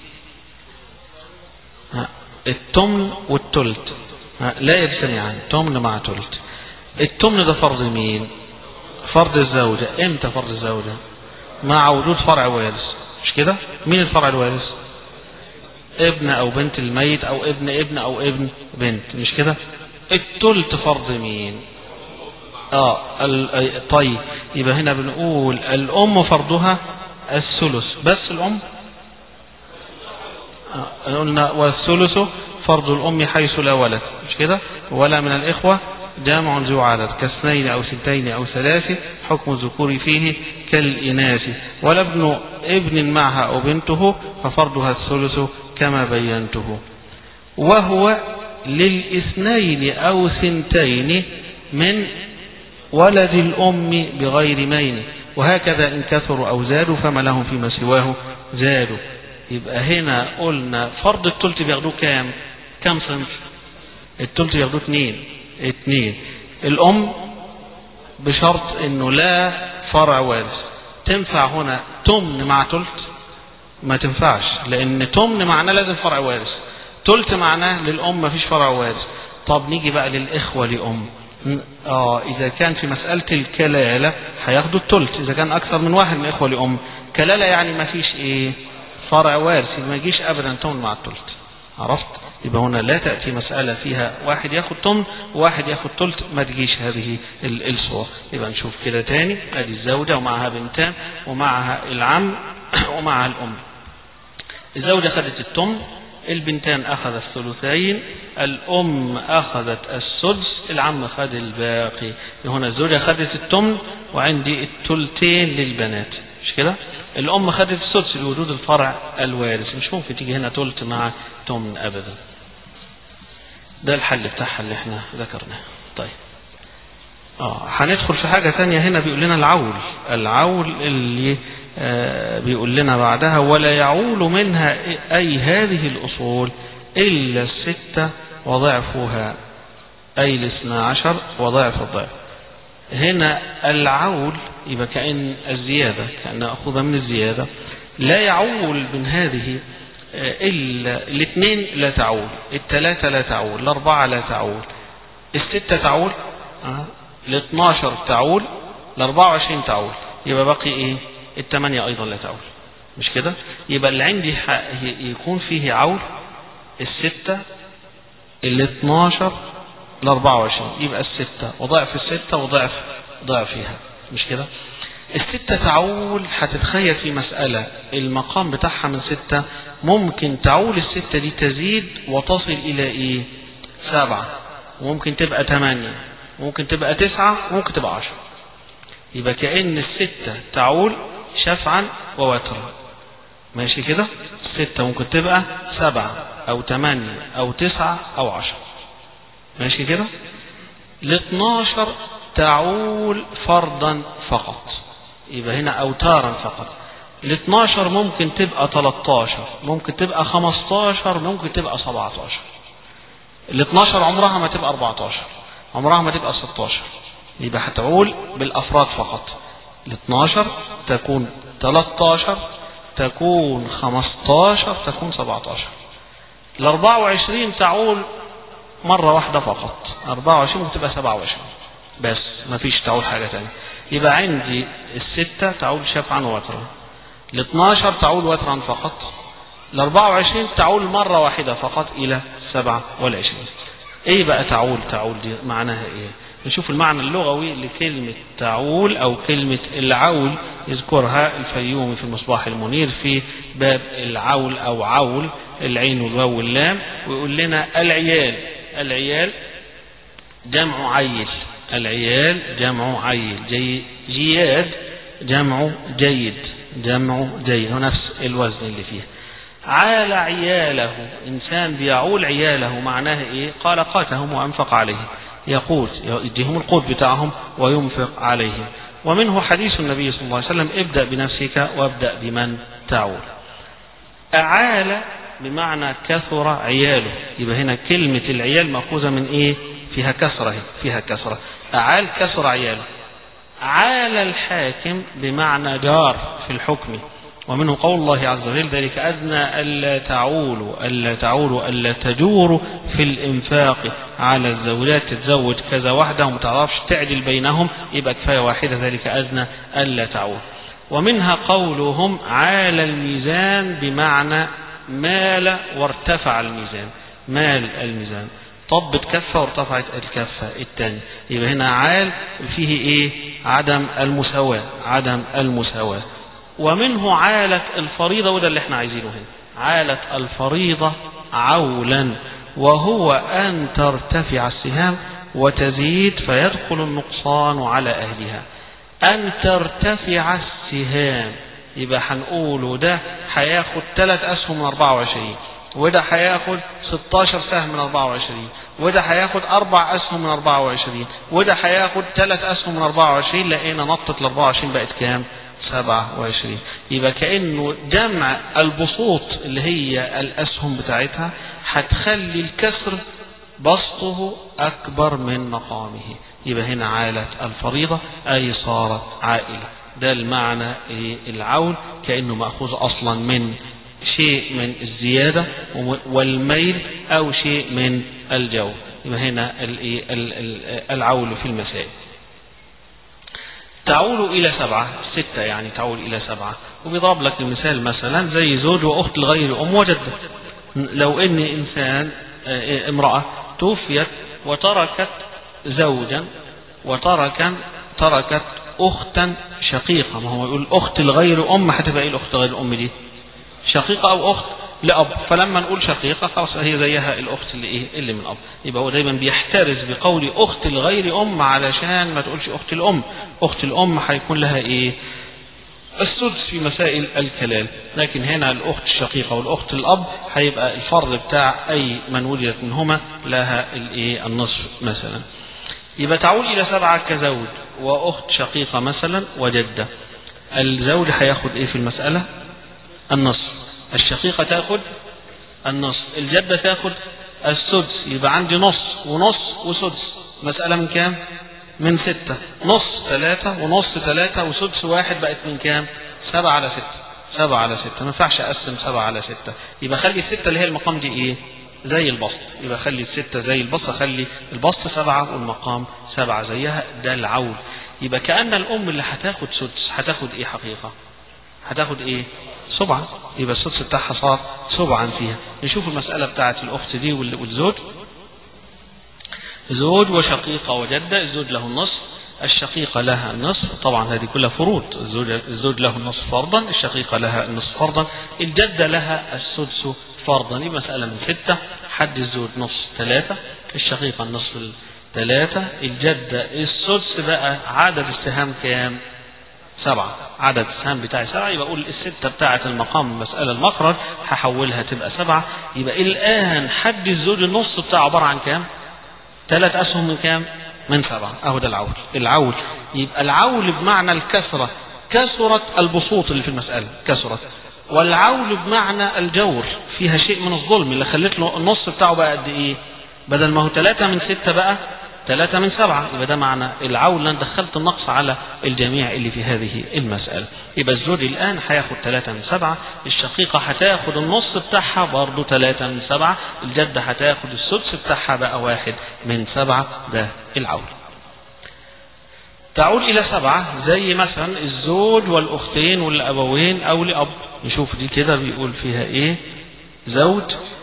التمن والتلت لا يجتمعان تمن مع تلت التمن ده فرض مين فرض الزوجة امتى فرض الزوجة مع وجود فرع وارث مش كده مين الفرع الوارث ابن او بنت الميت او ابن ابن او ابن بنت مش كده التلت فرض مين اه طيب يبقى هنا بنقول الام فرضها الثلث بس الام آه قلنا والثلث فرض الام حيث لا ولد مش كده ولا من الاخوه جامع ذو عدد كاثنين أو سنتين أو ثلاث حكم الذكور فيه كالإناث ولا ابن ابن معها أو بنته ففرضها الثلث كما بينته وهو للاثنين أو ثنتين من ولد الأم بغير مين وهكذا إن كثروا أو زادوا فما لهم فيما سواه زادوا يبقى هنا قلنا فرض التلت بياخدوه كام كم صنف التلت بياخدوه اثنين اثنين الأم بشرط انه لا فرع وارث تنفع هنا تمن مع تلت ما تنفعش لان تمن معناه لازم فرع وارث تلت معناه للأم ما فيش فرع وارث طب نيجي بقى للإخوة لأم اه اذا كان في مسألة الكلالة هياخدوا التلت اذا كان اكثر من واحد من اخوة لأم كلالة يعني ما فيش ايه فرع وارث ما يجيش ابدا تمن مع التلت عرفت يبقى هنا لا تأتي مسألة فيها واحد ياخد تمن وواحد ياخد تلت ما تجيش هذه الصور يبقى نشوف كده تاني ادي الزوجة ومعها بنتان ومعها العم ومعها الأم الزوجة خدت التمن البنتان أخذ الثلثين الأم أخذت السدس العم خد الباقي هنا الزوجة خدت التمن وعندي التلتين للبنات مش كده الأم خدت السدس لوجود الفرع الوارث مش ممكن تيجي هنا تلت مع تمن أبدا ده الحل بتاعها اللي احنا ذكرناه طيب اه هندخل في حاجة تانية هنا بيقول لنا العول العول اللي آه بيقول لنا بعدها ولا يعول منها أي هذه الأصول إلا الستة وضعفها أي الاثنى عشر وضعف الضعف هنا العول يبقى كأن الزيادة كأن أخذ من الزيادة لا يعول من هذه إلا الاثنين لا تعول الثلاثة لا تعول الأربعة لا تعول الستة تعول أه. الاثناشر تعول الأربعة وعشرين تعول يبقى باقي إيه الثمانية أيضا لا تعول مش كده يبقى اللي عندي يكون فيه عول الستة الاثناشر الأربعة وعشرين يبقى الستة وضعف الستة وضعف ضعفها مش كده الستة تعول هتتخيل في مسألة المقام بتاعها من ستة ممكن تعول الستة دي تزيد وتصل إلى إيه سبعة وممكن تبقى ثمانية ممكن تبقى تسعة وممكن تبقى عشرة يبقى كأن الستة تعول شفعا ووترا ماشي كده الستة ممكن تبقى سبعة أو ثمانية أو تسعة أو عشرة ماشي كده الاثناشر تعول فرضا فقط يبقى هنا أوتارا فقط ال 12 ممكن تبقى 13 ممكن تبقى 15 ممكن تبقى 17 ال 12 عمرها ما تبقى 14 عمرها ما تبقى 16 يبقى هتعول بالأفراد فقط ال 12 تكون 13 تكون 15 تكون 17 ال 24 تعول مرة واحدة فقط 24 ممكن تبقى 27 بس ما فيش تعول حاجة تانية يبقى عندي الستة تعول شفعا ووترا ال 12 تعول وترا فقط ال 24 تعول مرة واحدة فقط إلى 27 إيه بقى تعول تعول دي معناها إيه نشوف المعنى اللغوي لكلمة تعول أو كلمة العول يذكرها الفيومي في المصباح المنير في باب العول أو عول العين والواو واللام ويقول لنا العيال العيال جمع عيل العيال جمع عيل جي جياد جمع جيد جمع جيد هو نفس الوزن اللي فيه عال عياله إنسان بيعول عياله معناه إيه قال قاتهم وأنفق عليهم يقوت يديهم القوت بتاعهم وينفق عليهم ومنه حديث النبي صلى الله عليه وسلم ابدأ بنفسك وابدأ بمن تعول أعال بمعنى كثر عياله يبقى هنا كلمة العيال مأخوذة من إيه فيها كسرة فيها كسرة أعال كسر عياله عال الحاكم بمعنى جار في الحكم ومنه قول الله عز وجل ذلك أدنى ألا تعولوا ألا تعولوا ألا تجوروا في الإنفاق على الزوجات تتزوج كذا واحدة وما تعرفش تعدل بينهم يبقى كفاية واحدة ذلك أدنى ألا تعول ومنها قولهم عال الميزان بمعنى مال وارتفع الميزان مال الميزان طبت كفة وارتفعت الكفة الثانية يبقى هنا عال فيه ايه عدم المساواة عدم المساواة ومنه عالت الفريضة وده اللي احنا عايزينه هنا عالت الفريضة عولا وهو أن ترتفع السهام وتزيد فيدخل النقصان على أهلها أن ترتفع السهام يبقى هنقوله ده هياخد ثلاث أسهم من 24 وده هياخد 16 سهم من 24 وده هياخد أربع أسهم من 24 وده هياخد ثلاث أسهم من 24 لقينا نطت ل 24 بقت كام؟ 27 يبقى كأنه جمع البسوط اللي هي الأسهم بتاعتها هتخلي الكسر بسطه أكبر من مقامه يبقى هنا عالت الفريضة أي صارت عائلة ده المعنى العون كأنه مأخوذ أصلا من شيء من الزيادة والميل أو شيء من الجو يبقى هنا العول في المسائل تعول إلى سبعة ستة يعني تعول إلى سبعة وبيضرب لك المثال مثلا زي زوج وأخت لغير أم وجدة لو إن إنسان امرأة توفيت وتركت زوجا وتركت تركت أختا شقيقة ما هو يقول أخت لغير أم هتبقى إيه الأخت غير الأم دي شقيقة أو أخت لأب فلما نقول شقيقة خلاص هي زيها الأخت اللي إيه اللي من أب يبقى هو دايما بيحترز بقول أخت لغير أم علشان ما تقولش أخت الأم أخت الأم هيكون لها إيه السدس في مسائل الكلال لكن هنا الأخت الشقيقة والأخت الأب هيبقى الفرض بتاع أي من وجدت منهما لها الإيه النصف مثلا يبقى تعود إلى سبعة كزوج وأخت شقيقة مثلا وجدة الزوج هياخد إيه في المسألة النصف الشقيقة تاخد النصف الجدة تاخد السدس يبقى عندي نص ونص وسدس مسألة من كام من ستة نص ثلاثة ونص ثلاثة وسدس واحد بقت من كام سبعة على ستة سبعة على ستة ما ينفعش أقسم سبعة على ستة يبقى خلي الستة اللي هي المقام دي إيه زي البسط يبقى خلي الستة زي البسط خلي البسط سبعة والمقام سبعة زيها ده العول يبقى كأن الأم اللي هتاخد سدس هتاخد إيه حقيقة هتاخد إيه سبعة يبقى السدس بتاعها صار سبعا فيها نشوف المسألة بتاعت الأخت دي والزوج زوج وشقيقة وجدة الزوج له النصف الشقيقة لها النصف طبعا هذه كلها فروض الزوج, الزوج له النصف فرضا الشقيقة لها النصف فرضا الجدة لها السدس فرضا دي مسألة من ستة حد الزوج نصف ثلاثة الشقيقة النصف ثلاثة الجدة السدس بقى عدد السهام كام سبعة عدد السهام بتاعي سبعة يبقى أقول الستة بتاعة المقام المسألة المخرج هحولها تبقى سبعة يبقى الآن حد الزوج النص بتاعه عبارة عن كام ثلاث أسهم من كام من سبعة أهو ده العول العول يبقى العول بمعنى الكسرة كسرت البسوط اللي في المسألة كسرت والعول بمعنى الجور فيها شيء من الظلم اللي خلت له النص بتاعه بقى قد ايه بدل ما هو ثلاثة من ستة بقى ثلاثة من سبعة يبقى ده معنى العول أنا دخلت النقص على الجميع اللي في هذه المسألة يبقى الزوج الآن هياخد ثلاثة من سبعة الشقيقة هتاخد النص بتاعها برضه ثلاثة من سبعة الجدة هتاخد السدس بتاعها بقى واحد من سبعة ده العول تعود إلى سبعة زي مثلا الزوج والأختين والأبوين أو لأب نشوف دي كده بيقول فيها إيه زوج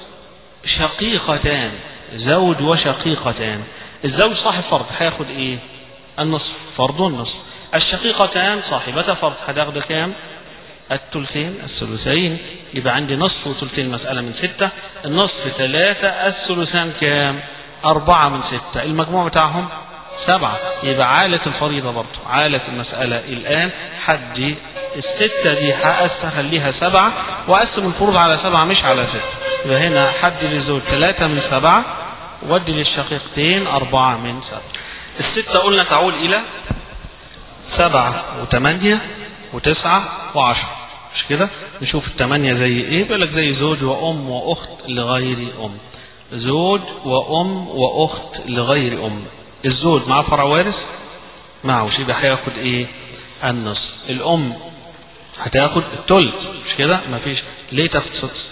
شقيقتان زوج وشقيقتان الزوج صاحب فرض هياخد ايه النصف فرض النصف الشقيقتان صاحبتا فرض هتاخد كام الثلثين الثلثين يبقى عندي نصف وثلثين مسألة من ستة النصف ثلاثة الثلثان كام أربعة من ستة المجموع بتاعهم سبعة يبقى عالة الفريضة برضه عالة المسألة الآن حد الستة دي هخليها سبعة وأقسم الفروض على سبعة مش على ستة يبقى هنا حد للزوج ثلاثة من سبعة ودي للشقيقتين أربعة من سبعة الستة قلنا تعول إلى سبعة وثمانية وتسعة وعشرة مش كده نشوف الثمانية زي ايه بيقول لك زي زوج وأم وأخت لغير أم زوج وأم وأخت لغير أم الزوج مع فرع وارث معه يبقى هياخد ايه النصف الأم هتاخد التلت مش كده مفيش ليه تاخد سدس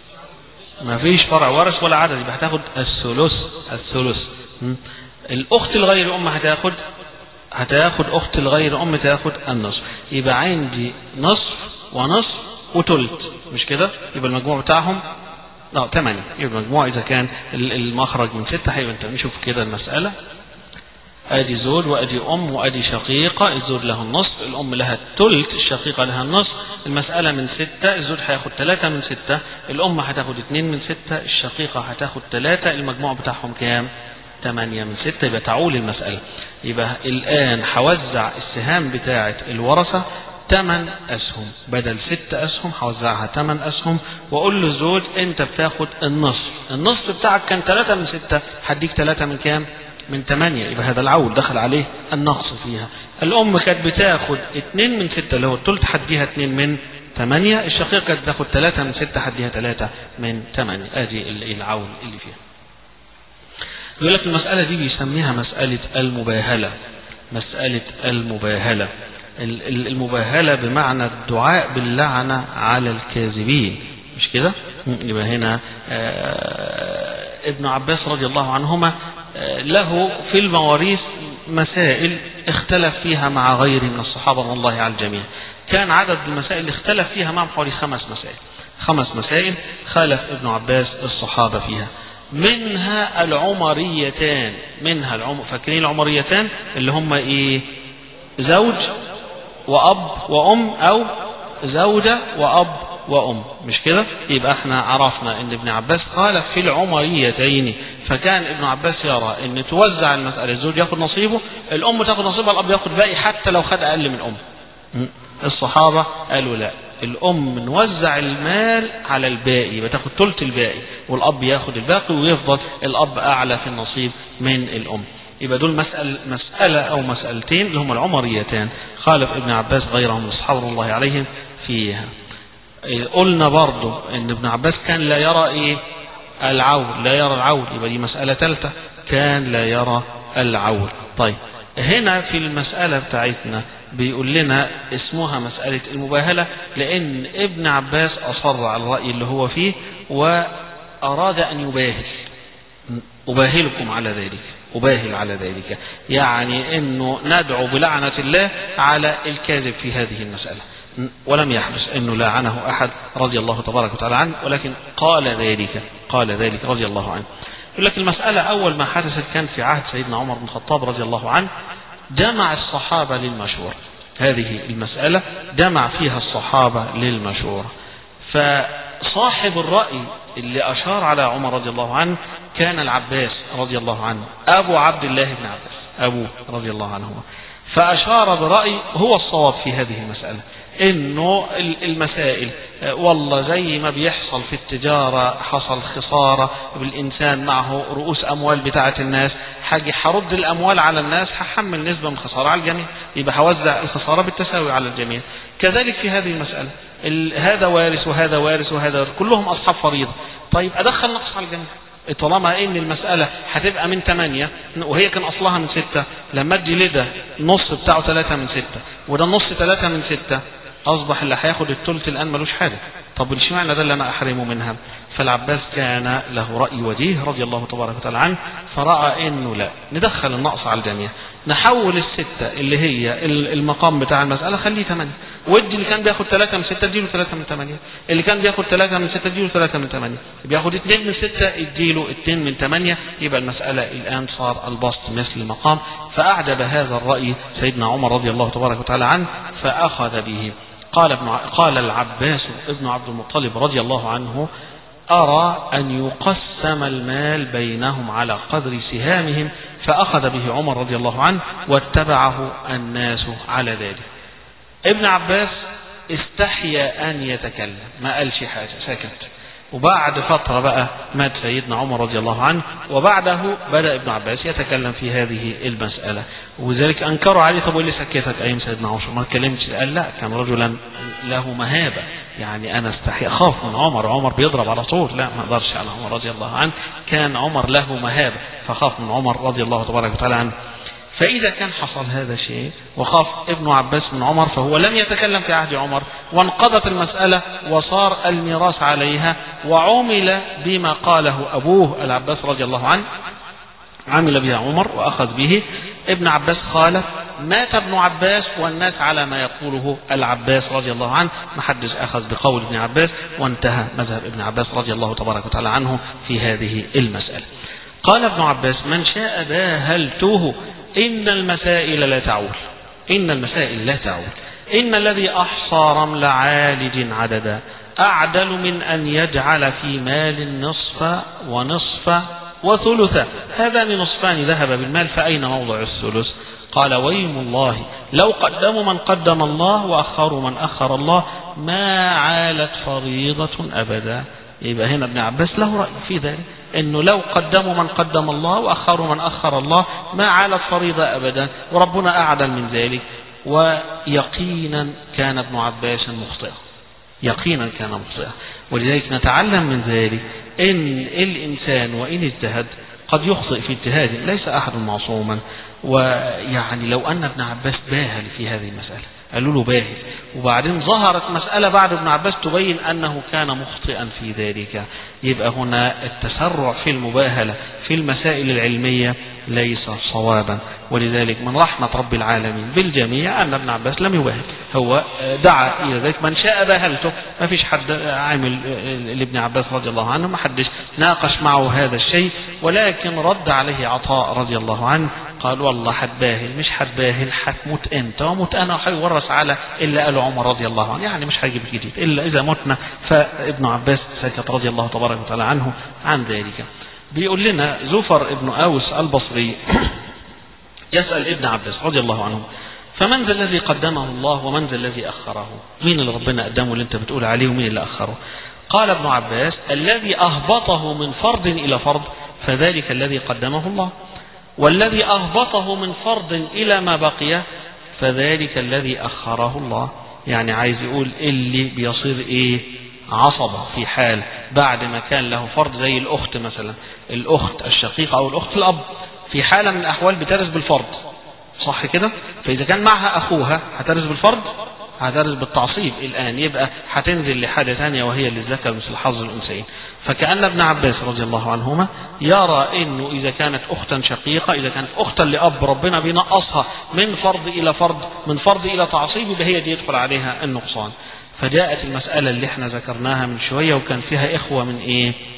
ما فيش فرع ورث ولا عدد يبقى هتاخد الثلث الثلث الاخت الغير ام هتاخد هتاخد اخت الغير ام تاخد النصف يبقى عندي نصف ونصف وتلت مش كده يبقى المجموع بتاعهم اه 8 يبقى المجموع اذا كان المخرج من 6 هيبقى انت نشوف كده المساله ادي زوج وادي ام وادي شقيقه الزوج له النصف الام لها الثلث الشقيقه لها النصف المساله من سته الزوج هياخد ثلاثه من سته الام هتاخد اثنين من سته الشقيقه هتاخد ثلاثه المجموع بتاعهم كام؟ ثمانية من ستة يبقى تعول المسألة يبقى الآن هوزع السهام بتاعة الورثة ثمان أسهم بدل ست أسهم هوزعها ثمان أسهم وأقول للزوج أنت بتاخد النصف النصف بتاعك كان ثلاثة من ستة هديك ثلاثة من كام؟ من ثمانية يبقى هذا العول دخل عليه النقص فيها الأم كانت بتاخد اثنين من ستة اللي هو الثلث حديها اثنين من ثمانية الشقيقة كانت بتاخد ثلاثة من ستة حديها ثلاثة من ثمانية ادي العول اللي فيها يقول لك المسألة دي بيسميها مسألة المباهلة مسألة المباهلة المباهلة بمعنى الدعاء باللعنة على الكاذبين مش كده يبقى هنا ابن عباس رضي الله عنهما له في المواريث مسائل اختلف فيها مع غيره من الصحابة رضي الله على الجميع كان عدد المسائل اللي اختلف فيها معهم حوالي خمس مسائل خمس مسائل خالف ابن عباس الصحابة فيها منها العمريتان منها العمر فاكرين العمريتان اللي هم ايه زوج واب وام او زوجة واب وأم مش كده يبقى احنا عرفنا ان ابن عباس قال في العمريتين فكان ابن عباس يرى ان توزع المسألة الزوج ياخد نصيبه الأم تاخد نصيبها الأب ياخد باقي حتى لو خد أقل من أم الصحابة قالوا لا الأم نوزع المال على الباقي بتاخد ثلث الباقي والأب ياخد الباقي ويفضل الأب أعلى في النصيب من الأم يبقى دول مسألة, مسألة أو مسألتين اللي هم العمريتان خالف ابن عباس غيرهم من الصحابة الله عليهم فيها قلنا برضو ان ابن عباس كان لا يرى ايه العول لا يرى العول يبقى دي مسألة ثالثة كان لا يرى العول طيب هنا في المسألة بتاعتنا بيقول لنا اسمها مسألة المباهلة لأن ابن عباس أصر على الرأي اللي هو فيه وأراد أن يباهل أباهلكم على ذلك أباهل على ذلك يعني أنه ندعو بلعنة الله على الكاذب في هذه المسألة ولم يحدث أنه لعنه أحد رضي الله تبارك وتعالى عنه ولكن قال ذلك قال ذلك رضي الله عنه يقول لك المسألة أول ما حدثت كان في عهد سيدنا عمر بن الخطاب رضي الله عنه جمع الصحابة للمشورة هذه المسألة جمع فيها الصحابة للمشورة فصاحب الرأي اللي أشار على عمر رضي الله عنه كان العباس رضي الله عنه أبو عبد الله بن عباس أبوه رضي الله عنه فأشار برأي هو الصواب في هذه المسألة انه المسائل والله زي ما بيحصل في التجارة حصل خسارة بالانسان معه رؤوس اموال بتاعة الناس حاجي حرد الاموال على الناس هحمل نسبة من الخسارة على الجميع يبقى هوزع الخسارة بالتساوي على الجميع كذلك في هذه المسألة هذا وارث وهذا وارث وهذا وارث كلهم اصحاب فريضة طيب ادخل نقص على الجميع طالما ان المسألة هتبقى من ثمانية وهي كان اصلها من ستة لما ادي لده النص بتاعه ثلاثة من ستة وده النص ثلاثة من ستة اصبح اللي هياخد الثلث الان ملوش حاجة طب اشمعنى ده اللي انا احرمه منها فالعباس كان له رأي وجيه رضي الله تبارك وتعالى عنه فرأى انه لا ندخل النقص على الجميع نحول الستة اللي هي المقام بتاع المسألة خليه ثمانية ودي اللي كان بياخد ثلاثة من ستة اديله ثلاثة من ثمانية اللي كان بياخد ثلاثة من ستة اديله ثلاثة من ثمانية بياخد اثنين من ستة اديله اثنين من ثمانية يبقى المسألة الآن صار البسط مثل المقام فأعجب هذا الرأي سيدنا عمر رضي الله تبارك وتعالى عنه فأخذ به قال ابن قال العباس ابن عبد المطلب رضي الله عنه أرى أن يقسم المال بينهم على قدر سهامهم فأخذ به عمر رضي الله عنه واتبعه الناس على ذلك ابن عباس استحيا أن يتكلم ما قالش حاجة سكت وبعد فترة بقى مات سيدنا عمر رضي الله عنه وبعده بدأ ابن عباس يتكلم في هذه المسألة وذلك أنكروا عليه طب اللي سكتك أيام سيدنا عمر ما اتكلمتش قال لا كان رجلا له مهابة يعني أنا استحي أخاف من عمر عمر بيضرب على طول لا ما أقدرش على عمر رضي الله عنه كان عمر له مهابة فخاف من عمر رضي الله تبارك وتعالى عنه فإذا كان حصل هذا الشيء وخاف ابن عباس من عمر فهو لم يتكلم في عهد عمر وانقضت المسألة وصار الميراث عليها وعمل بما قاله أبوه العباس رضي الله عنه عمل بها عمر وأخذ به ابن عباس خالف مات ابن عباس والناس على ما يقوله العباس رضي الله عنه ما حدش أخذ بقول ابن عباس وانتهى مذهب ابن عباس رضي الله تبارك وتعالى عنه في هذه المسألة قال ابن عباس من شاء باهلته إن المسائل لا تعول إن المسائل لا تعول إن الذي أحصى رمل عالج عددا أعدل من أن يجعل في مال نصف ونصف وثلثا هذان نصفان ذهب بالمال فأين موضع الثلث قال ويم الله لو قدموا من قدم الله وأخروا من أخر الله ما عالت فريضة أبدا يبقى هنا ابن عباس له رأي في ذلك انه لو قدموا من قدم الله واخروا من اخر الله ما عالت فريضة ابدا وربنا اعدل من ذلك ويقينا كان ابن عباس مخطئا يقينا كان مخطئا ولذلك نتعلم من ذلك ان الانسان وان اجتهد قد يخطئ في اجتهاده ليس احد معصوما ويعني لو ان ابن عباس باهل في هذه المسألة قالوا له باهل وبعدين ظهرت مسألة بعد ابن عباس تبين أنه كان مخطئا في ذلك يبقى هنا التسرع في المباهلة في المسائل العلمية ليس صوابا ولذلك من رحمة رب العالمين بالجميع أن ابن عباس لم يباهل هو دعا إلى ذلك من شاء باهلته ما فيش حد عامل لابن عباس رضي الله عنه ما حدش ناقش معه هذا الشيء ولكن رد عليه عطاء رضي الله عنه قال والله حتباهل مش حتباهل حتموت انت وموت انا وحيورث على الا قاله عمر رضي الله عنه يعني مش هيجيب جديد الا اذا متنا فابن عباس سكت رضي الله تبارك وتعالى عنه عن ذلك بيقول لنا زفر ابن اوس البصري يسأل ابن عباس رضي الله عنه فمن ذا الذي قدمه الله ومن ذا الذي أخره مين اللي ربنا قدمه اللي انت بتقول عليه ومين اللي أخره قال ابن عباس الذي أهبطه من فرض إلى فرض فذلك الذي قدمه الله والذي أهبطه من فرض إلى ما بقي فذلك الذي أخره الله يعني عايز يقول اللي بيصير إيه عصبة في حال بعد ما كان له فرض زي الأخت مثلا الأخت الشقيقة أو الأخت الأب في حالة من الأحوال بترث بالفرض صح كده فإذا كان معها أخوها هترث بالفرض هترث بالتعصيب الآن يبقى هتنزل لحاجة ثانية وهي للذكر مثل حظ الأنثيين فكأن ابن عباس رضي الله عنهما يرى أنه إذا كانت أختا شقيقة إذا كانت أختا لأب ربنا بينقصها من فرض إلى فرض من فرض إلى تعصيب يبقى هي دي يدخل عليها النقصان فجاءت المسألة اللي احنا ذكرناها من شوية وكان فيها إخوة من إيه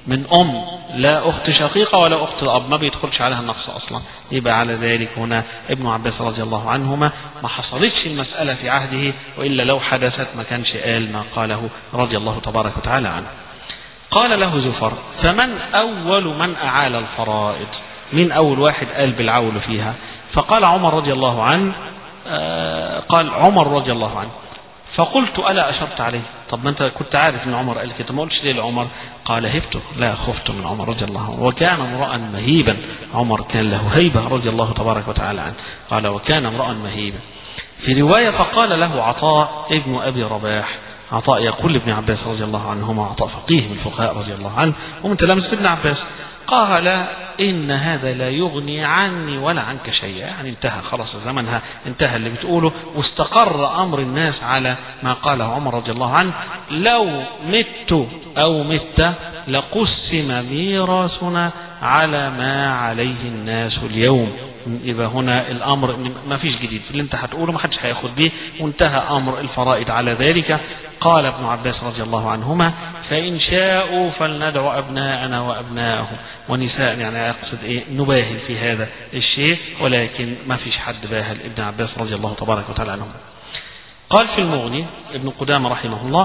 من أم لا أخت شقيقة ولا أخت الأب ما بيدخلش عليها النقص أصلا يبقى على ذلك هنا ابن عباس رضي الله عنهما ما حصلتش المسألة في عهده وإلا لو حدثت ما كانش قال ما قاله رضي الله تبارك وتعالى عنه قال له زفر فمن أول من أعال الفرائض من أول واحد قال بالعول فيها فقال عمر رضي الله عنه آه قال عمر رضي الله عنه فقلت ألا أشرت عليه طب ما أنت كنت عارف أن عمر قال كده ما قلتش ليه لعمر قال هبت لا خفت من عمر رضي الله عنه وكان امرأ مهيبا عمر كان له هيبة رضي الله تبارك وتعالى عنه قال وكان امرأ مهيبا في رواية فقال له عطاء ابن أبي رباح عطاء يقول لابن عباس رضي الله عنهما عطاء فقيه من الفقهاء رضي الله عنه ومن تلامذة ابن عباس قال إن هذا لا يغني عني ولا عنك شيئا يعني انتهى خلاص زمنها انتهى اللي بتقوله واستقر أمر الناس على ما قاله عمر رضي الله عنه لو مت أو مت لقسم ميراثنا على ما عليه الناس اليوم يبقى هنا الامر ما فيش جديد اللي انت هتقوله ما حدش هياخد بيه وانتهى امر الفرائض على ذلك قال ابن عباس رضي الله عنهما فان شاءوا فلندعو ابناءنا وابناءهم ونساء يعني اقصد ايه نباهل في هذا الشيء ولكن ما فيش حد باهل ابن عباس رضي الله تبارك وتعالى عنهما قال في المغني ابن قدامه رحمه الله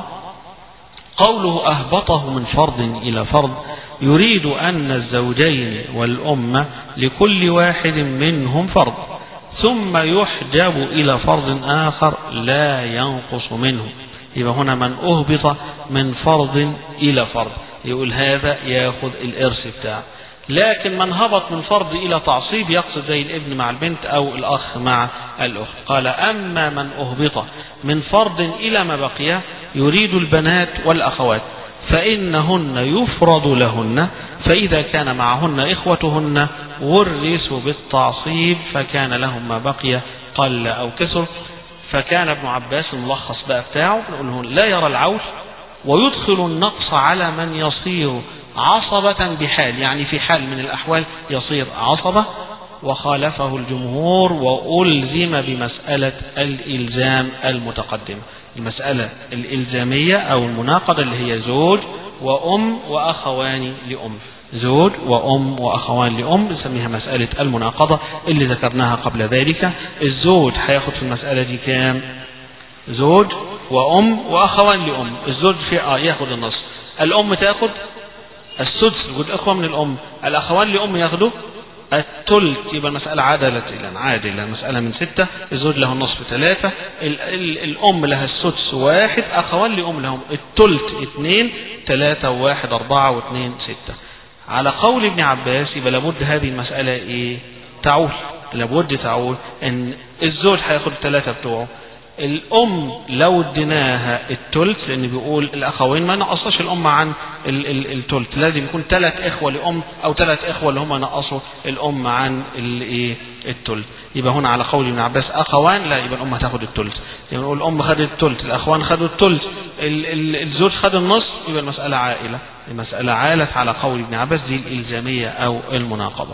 قوله أهبطه من فرض إلى فرض يريد أن الزوجين والأمة لكل واحد منهم فرض ثم يحجب إلى فرض آخر لا ينقص منه يبقى هنا من أهبط من فرض إلى فرض يقول هذا ياخذ الإرث بتاعه لكن من هبط من فرض إلى تعصيب يقصد زي الابن مع البنت أو الأخ مع الأخت قال أما من أهبط من فرض إلى ما بقي يريد البنات والأخوات فإنهن يفرض لهن فإذا كان معهن إخوتهن ورثوا بالتعصيب فكان لهم ما بقي قل أو كسر فكان ابن عباس الملخص بقى بتاعه نقول لا يرى العول ويدخل النقص على من يصير عصبة بحال يعني في حال من الأحوال يصير عصبة وخالفه الجمهور وألزم بمسألة الإلزام المتقدمة المسألة الإلزامية أو المناقضة اللي هي زوج وأم وأخوان لأم زوج وأم وأخوان لأم نسميها مسألة المناقضة اللي ذكرناها قبل ذلك الزوج هياخد في المسألة دي كام زوج وأم وأخوان لأم الزوج في آه ياخد النص الأم تاخد السدس وجود أخوة من الأم الأخوان لأم ياخدوا الثلث يبقى المسألة عادلة إلى عادلة مسألة من ستة الزوج له النصف ثلاثة ال ال الأم لها السدس واحد أخوان لأم لهم الثلث اثنين ثلاثة وواحد أربعة واثنين ستة على قول ابن عباس يبقى لابد هذه المسألة إيه تعول لابد تعول إن الزوج هياخد الثلاثة بتوعه الأم لو اديناها التلت لأن بيقول الأخوين ما نقصش الأم عن التلت لازم يكون ثلاث إخوة لأم أو ثلاث إخوة اللي هم نقصوا الأم عن الإيه التلت يبقى هنا على قول ابن عباس أخوان لا يبقى الأم هتاخد التلت يعني نقول الأم خدت التلت الأخوان خدوا التلت الزوج خد النص يبقى المسألة عائلة المسألة عالت على قول ابن عباس دي الإلزامية أو المناقضة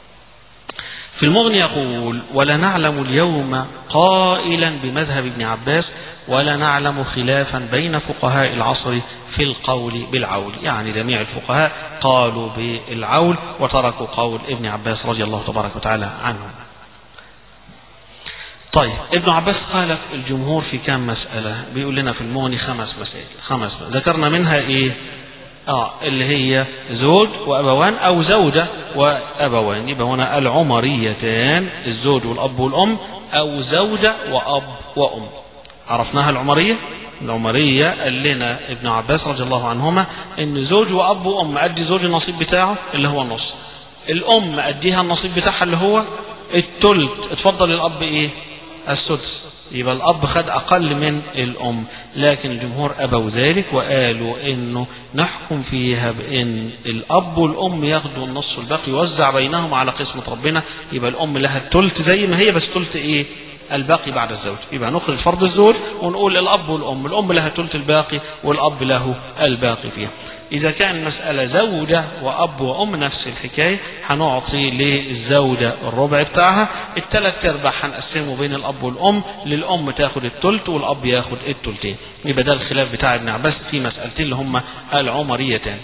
في المغني يقول ولا نعلم اليوم قائلا بمذهب ابن عباس ولا نعلم خلافا بين فقهاء العصر في القول بالعول يعني جميع الفقهاء قالوا بالعول وتركوا قول ابن عباس رضي الله تبارك وتعالى عنه طيب ابن عباس خالف الجمهور في كام مسألة بيقول لنا في المغني خمس مسائل خمس مسائل. ذكرنا منها ايه اه اللي هي زوج وابوان او زوجة وابوان يبقى هنا العمريتان الزوج والاب والام او زوجة واب وام عرفناها العمرية العمرية قال لنا ابن عباس رضي الله عنهما ان زوج واب وام ادي زوج النصيب بتاعه اللي هو النص الام اديها النصيب بتاعها اللي هو التلت اتفضل الاب ايه السدس يبقى الأب خد أقل من الأم لكن الجمهور أبوا ذلك وقالوا إنه نحكم فيها بإن الأب والأم ياخدوا النص الباقي يوزع بينهم على قسمة ربنا يبقى الأم لها التلت زي ما هي بس تلت إيه الباقي بعد الزوج يبقى نخرج فرض الزوج ونقول الأب والأم الأم لها تلت الباقي والأب له الباقي فيها إذا كان المسألة زوجة وأب وأم نفس الحكاية هنعطي للزوجة الربع بتاعها الثلاث أرباع هنقسمه بين الأب والأم للأم تاخد التلت والأب ياخد التلتين يبقى ده الخلاف بتاع ابن عباس في مسألتين اللي هما العمريتان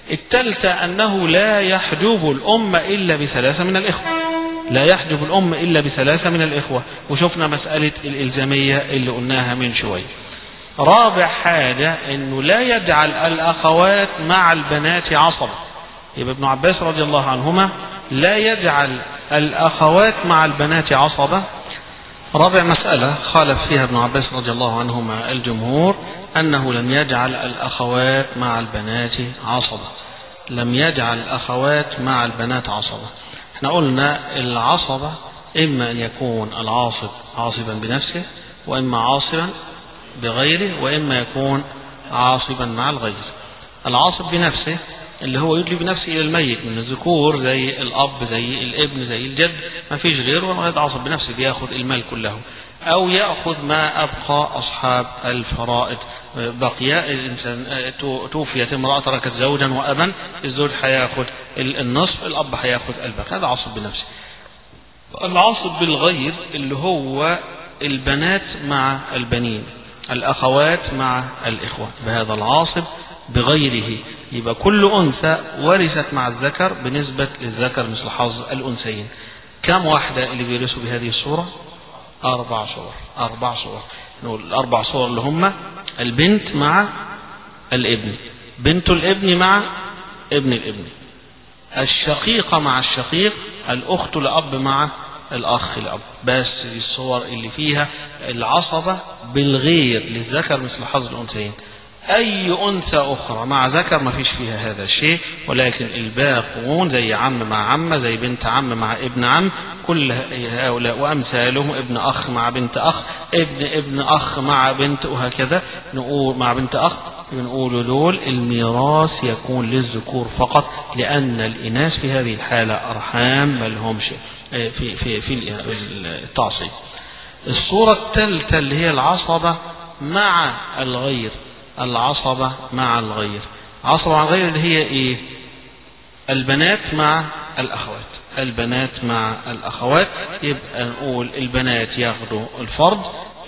التالتة أنه لا يحجب الأم إلا بثلاثة من الإخوة لا يحجب الأم إلا بثلاثة من الإخوة وشفنا مسألة الإلزامية اللي قلناها من شوية رابع حاجة أنه لا يجعل الأخوات مع البنات عصبة يبقى ابن عباس رضي الله عنهما لا يجعل الأخوات مع البنات عصبة رابع مسألة خالف فيها ابن عباس رضي الله عنهما الجمهور أنه لم يجعل الأخوات مع البنات عصبة لم يجعل الأخوات مع البنات عصبة احنا قلنا العصبة إما أن يكون العاصب عاصبا بنفسه وإما عاصبا بغيره وإما يكون عاصبا مع الغير العاصب بنفسه اللي هو يدلي بنفسه إلى الميت من الذكور زي الأب زي الابن زي الجد ما فيش غيره وما يتعصب بنفسه بياخد المال كله أو يأخذ ما أبقى أصحاب الفرائض بقي الإنسان توفيت امرأة تركت زوجا وأبا الزوج هياخد النصف الأب هياخد الباقي هذا عصب بنفسه العاصب بالغير اللي هو البنات مع البنين الأخوات مع الإخوة بهذا العاصب بغيره يبقى كل أنثى ورثت مع الذكر بنسبة للذكر مثل حظ الأنثيين كم واحدة اللي بيرثوا بهذه الصورة أربع صور أربع صور نقول الأربع صور اللي هم البنت مع الابن بنت الابن مع ابن الابن الشقيقة مع الشقيق الأخت لأب مع الأخ الأب بس دي الصور اللي فيها العصبة بالغير للذكر مثل حظ الأنثيين أي أنثى أخرى مع ذكر ما فيش فيها هذا الشيء ولكن الباقون زي عم مع عمة زي بنت عم مع ابن عم كل هؤلاء وأمثالهم ابن أخ مع بنت أخ ابن ابن أخ مع بنت وهكذا نقول مع بنت أخ بنقول دول الميراث يكون للذكور فقط لأن الإناث في هذه الحالة أرحام ما لهمش في في في التعصيب الصورة الثالثة اللي هي العصبة مع الغير العصبة مع الغير عصبة مع الغير اللي هي ايه البنات مع الأخوات البنات مع الأخوات يبقى نقول البنات ياخدوا الفرض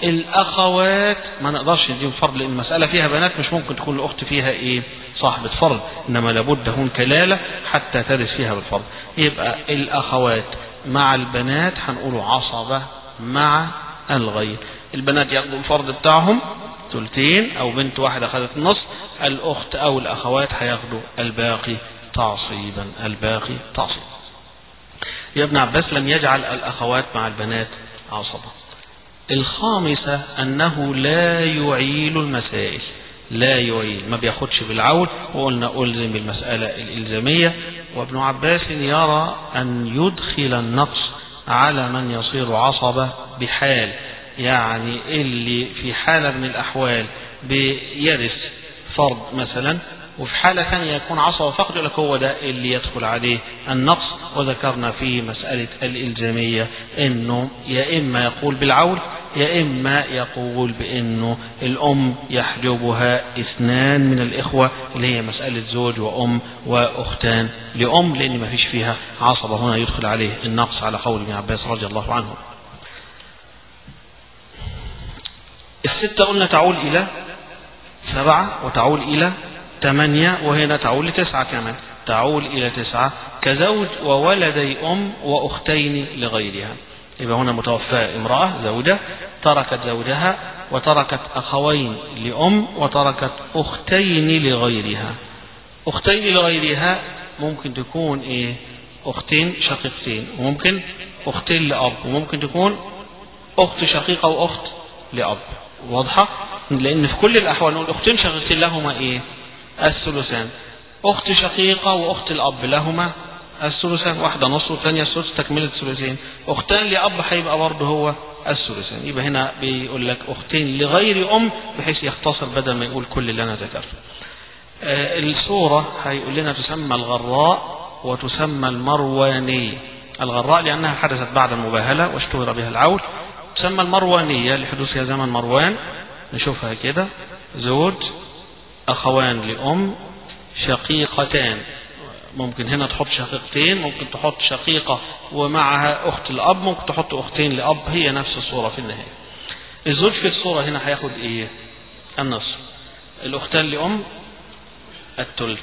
الأخوات ما نقدرش نديهم فرض لأن المسألة فيها بنات مش ممكن تكون الأخت فيها إيه صاحبة فرض إنما لابد هون كلالة حتى ترث فيها بالفرض يبقى الأخوات مع البنات هنقول عصبة مع الغير البنات ياخدوا الفرض بتاعهم ثلثين أو بنت واحدة أخذت النص الأخت أو الأخوات هياخدوا الباقي تعصيبا الباقي تعصيبا يا ابن عباس لم يجعل الأخوات مع البنات عصبة الخامسة أنه لا يعيل المسائل لا يعيل ما بياخدش بالعول وقلنا ألزم بالمسألة الإلزامية وابن عباس يرى أن يدخل النقص على من يصير عصبة بحال يعني اللي في حالة من الأحوال بيرث فرض مثلا وفي حالة ثانية يكون عصبة فقط يقول لك هو ده اللي يدخل عليه النقص وذكرنا في مسألة الإلزامية إنه يا إما يقول بالعول يا إما يقول بأنه الأم يحجبها اثنان من الإخوة اللي هي مسألة زوج وأم وأختان لأم لأن ما فيش فيها عصبة هنا يدخل عليه النقص على قول ابن عباس رضي الله عنه الستة قلنا تعول إلى سبعة وتعول إلى ثمانية وهنا تعول لتسعة كمان تعول إلى تسعة كزوج وولدي أم وأختين لغيرها يبقى هنا متوفاة امرأة زوجة تركت زوجها وتركت أخوين لأم وتركت أختين لغيرها أختين لغيرها ممكن تكون إيه أختين شقيقتين وممكن أختين لأب وممكن تكون أخت شقيقة وأخت لأب واضحة لأن في كل الأحوال نقول أختين شقيقتين لهما إيه الثلثان أخت شقيقة وأخت الأب لهما الثلثان واحدة نص والثانية الثلث تكملة الثلثين أختان لأب هيبقى برضه هو الثلثان يبقى هنا بيقول لك أختين لغير أم بحيث يختصر بدل ما يقول كل اللي أنا ذكرته آه الصورة هيقول لنا تسمى الغراء وتسمى المروانية الغراء لأنها حدثت بعد المباهلة واشتهر بها العول تسمى المروانية لحدوثها زمن مروان نشوفها كده زوج أخوان لأم شقيقتان ممكن هنا تحط شقيقتين ممكن تحط شقيقة ومعها أخت الأب ممكن تحط أختين لأب هي نفس الصورة في النهاية الزوج في الصورة هنا هياخد إيه النصف الأختان لأم التلت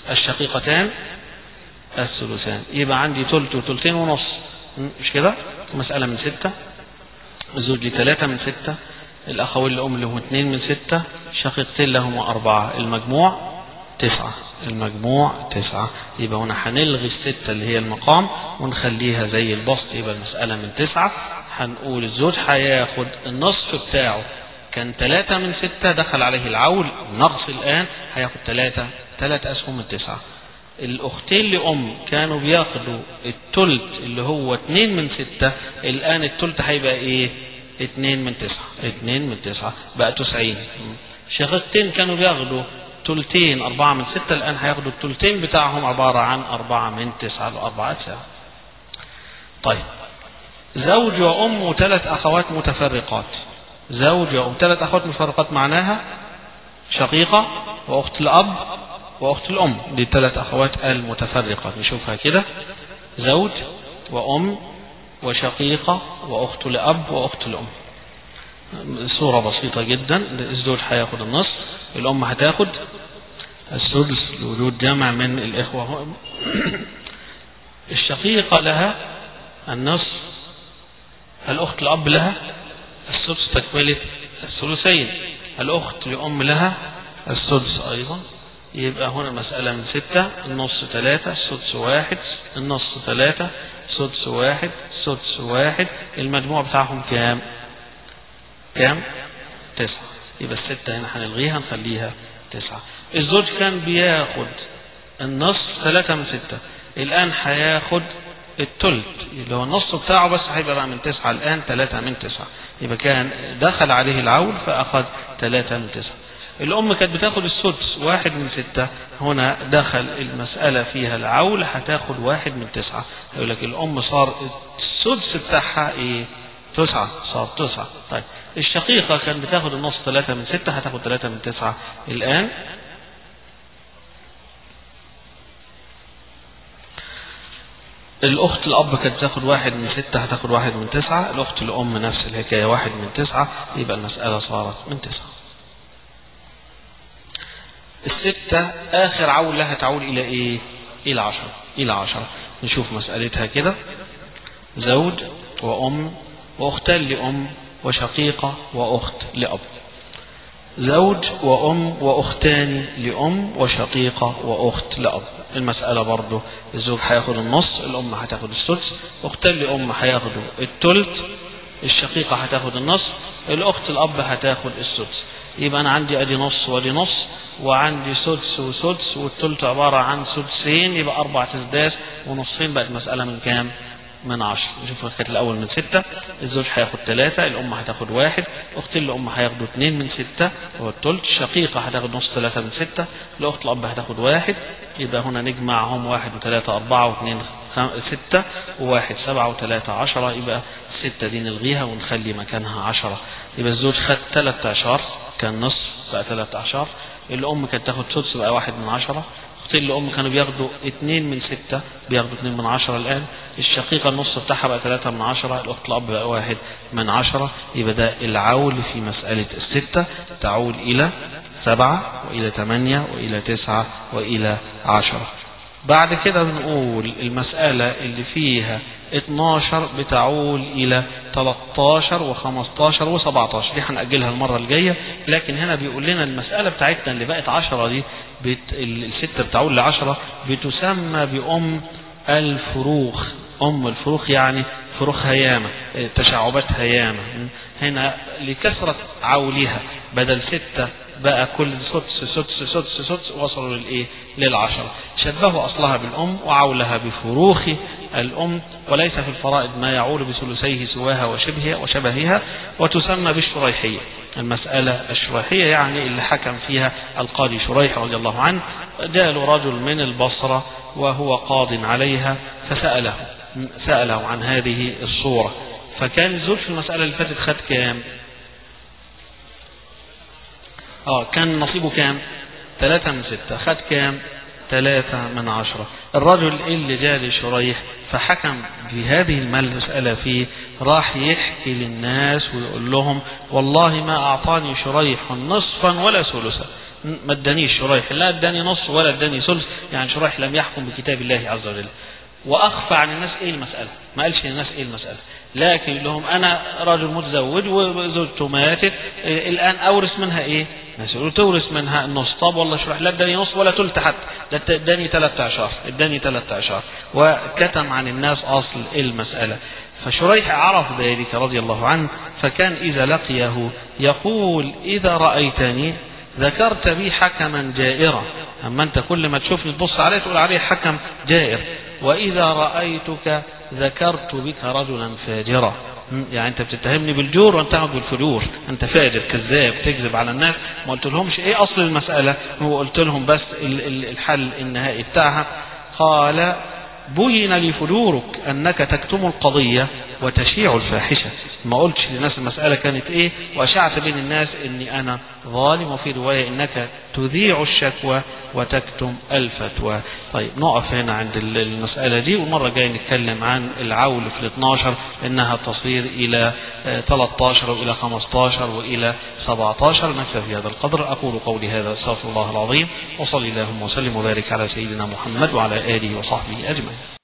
الشقيقتان الثلثان يبقى عندي تلت وتلتين ونص مش كده مسألة من ستة الزوج ثلاثة من ستة الأخوين الأم لهم اثنين من ستة شقيقتين لهم أربعة المجموع تسعة المجموع تسعة يبقى هنا هنلغي الستة اللي هي المقام ونخليها زي البسط يبقى المسألة من تسعة هنقول الزوج هياخد النصف بتاعه كان ثلاثة من ستة دخل عليه العول نقص الآن هياخد ثلاثة ثلاث أسهم من تسعة الأختين لأم كانوا بياخدوا التلت اللي هو اتنين من ستة الآن التلت هيبقى إيه اتنين من تسعة اتنين من تسعة بقى تسعين شقيقتين كانوا بياخدوا تلتين أربعة من ستة الآن هياخدوا التلتين بتاعهم عبارة عن أربعة من تسعة الأربعة ساعة طيب زوج وأم وثلاث أخوات متفرقات زوج وأم ثلاث أخوات متفرقات معناها شقيقة وأخت الأب وأخت الأم دي الثلاث أخوات المتفرقة نشوفها كده زوج وأم وشقيقة وأخت لأب وأخت الأم صورة بسيطة جدا الزوج هياخد النصف الأم هتاخد السدس لوجود جمع من الإخوة الشقيقة لها النصف الأخت الأب لها السدس تكملة الثلثين الأخت لأم لها السدس أيضا يبقى هنا مسألة من ستة النص ثلاثة السدس واحد النص ثلاثة سدس واحد سدس واحد المجموع بتاعهم كام كام تسعة يبقى الستة هنا هنلغيها نخليها تسعة الزوج كان بياخد النص ثلاثة من ستة الآن هياخد التلت اللي هو النص بتاعه بس هيبقى بقى من تسعة الآن ثلاثة من تسعة يبقى كان دخل عليه العول فأخذ ثلاثة من تسعة الأم كانت بتاخد السدس واحد من ستة هنا دخل المسألة فيها العول هتاخد واحد من تسعة يقول لك الأم صار السدس بتاعها إيه تسعة صار تسعة طيب الشقيقة كان بتاخد النص ثلاثة من ستة هتاخد ثلاثة من تسعة الآن الأخت الأب كانت بتاخد واحد من ستة هتاخد واحد من تسعة الأخت الأم نفس الحكاية واحد من تسعة يبقى المسألة صارت من تسعة الستة آخر عول لها تعول إلى إيه إلى عشرة إلى عشرة نشوف مسألتها كده زوج وأم وأختان لأم وشقيقة وأخت لأب زوج وأم وأختان لأم وشقيقة وأخت لأب المسألة برضه الزوج هياخد النص الأم هتاخد السدس أختان لأم هياخدوا التلت الشقيقة هتاخد النص الأخت الأب هتاخد السدس يبقى أنا عندي أدي نص وأدي نص وعندي سدس وسدس والتلت عبارة عن سدسين يبقى أربع تسداس ونصين بقت مسألة من كام؟ من عشر نشوف كانت الأول من ستة الزوج هياخد ثلاثة الأم هتاخد واحد أختين الأم هياخدوا اثنين من ستة هو التلت الشقيقة هتاخد نص ثلاثة من ستة الأخت الأب هتاخد واحد يبقى هنا نجمعهم واحد وثلاثة أربعة واثنين ستة وواحد سبعة وثلاثة عشرة يبقى ستة دي نلغيها ونخلي مكانها عشرة يبقى الزوج خد ثلاثة عشر كان نصف بقى ثلاثة عشر الأم كانت تاخد سدس بقى واحد من عشرة أختين الأم كانوا بياخدوا اتنين من ستة بياخدوا اتنين من عشرة الآن الشقيقة النص بتاعها بقى ثلاثة من عشرة الأخت الأب بقى واحد من عشرة يبقى ده العول في مسألة الستة تعول إلى سبعة وإلى ثمانية وإلى تسعة وإلى عشرة بعد كده بنقول المسألة اللي فيها 12 بتعول إلى 13 و15 و17 دي هنأجلها المرة الجاية لكن هنا بيقول لنا المسألة بتاعتنا اللي بقت 10 دي بت... الستة بتعول لعشرة بتسمى بأم الفروخ أم الفروخ يعني فروخ هيامة تشعبات هيامة هنا لكثرة عولها بدل ستة بقى كل سدس سدس سدس سدس وصلوا للايه للعشرة شبهوا أصلها بالأم وعولها بفروخ الأم وليس في الفرائض ما يعول بثلثيه سواها وشبهها وشبهها وتسمى بالشريحية المسألة الشريحية يعني اللي حكم فيها القاضي شريح رضي الله عنه جاء رجل من البصرة وهو قاض عليها فسأله سأله عن هذه الصورة فكان الزوج في المسألة اللي فاتت خد كام اه كان نصيبه كام ثلاثة من ستة خد كام ثلاثة من عشرة الرجل اللي جاء لشريح فحكم بهذه المسألة فيه راح يحكي للناس ويقول لهم والله ما أعطاني شريح نصفا ولا ثلثا ما ادانيش شريح لا اداني نص ولا اداني ثلث يعني شريح لم يحكم بكتاب الله عز وجل واخفى عن الناس ايه المساله ما قالش للناس ايه المساله لكن لهم انا رجل متزوج وزوجته ماتت إيه الان اورث منها ايه الناس يقولوا تورث منها النص طب والله شرح لا اداني نص ولا تلت حتى ده اداني ثلاث اعشار اداني ثلاث اعشار وكتم عن الناس اصل المساله فشريح عرف ذلك رضي الله عنه فكان اذا لقيه يقول اذا رايتني ذكرت بي حكما جائرا أما أنت كل ما تشوفني تبص عليه تقول عليه حكم جائر وإذا رأيتك ذكرت بك رجلا فاجرا يعني انت بتتهمني بالجور وانت بالفجور انت فاجر كذاب تكذب على الناس ما قلت لهمش ايه اصل المسألة هو قلت لهم بس الحل النهائي بتاعها قال بين لي فجورك أنك تكتم القضية وتشيع الفاحشة ما قلتش للناس المسألة كانت إيه وأشعت بين الناس إني أنا ظالم وفي رواية إنك تذيع الشكوى وتكتم الفتوى طيب نقف هنا عند المسألة دي والمرة الجاية نتكلم عن العول في ال 12 إنها تصير إلى 13 وإلى 15 وإلى 17 نكتفي هذا القدر أقول قولي هذا استغفر الله العظيم وصلي اللهم وسلم وبارك على سيدنا محمد وعلى آله وصحبه أجمعين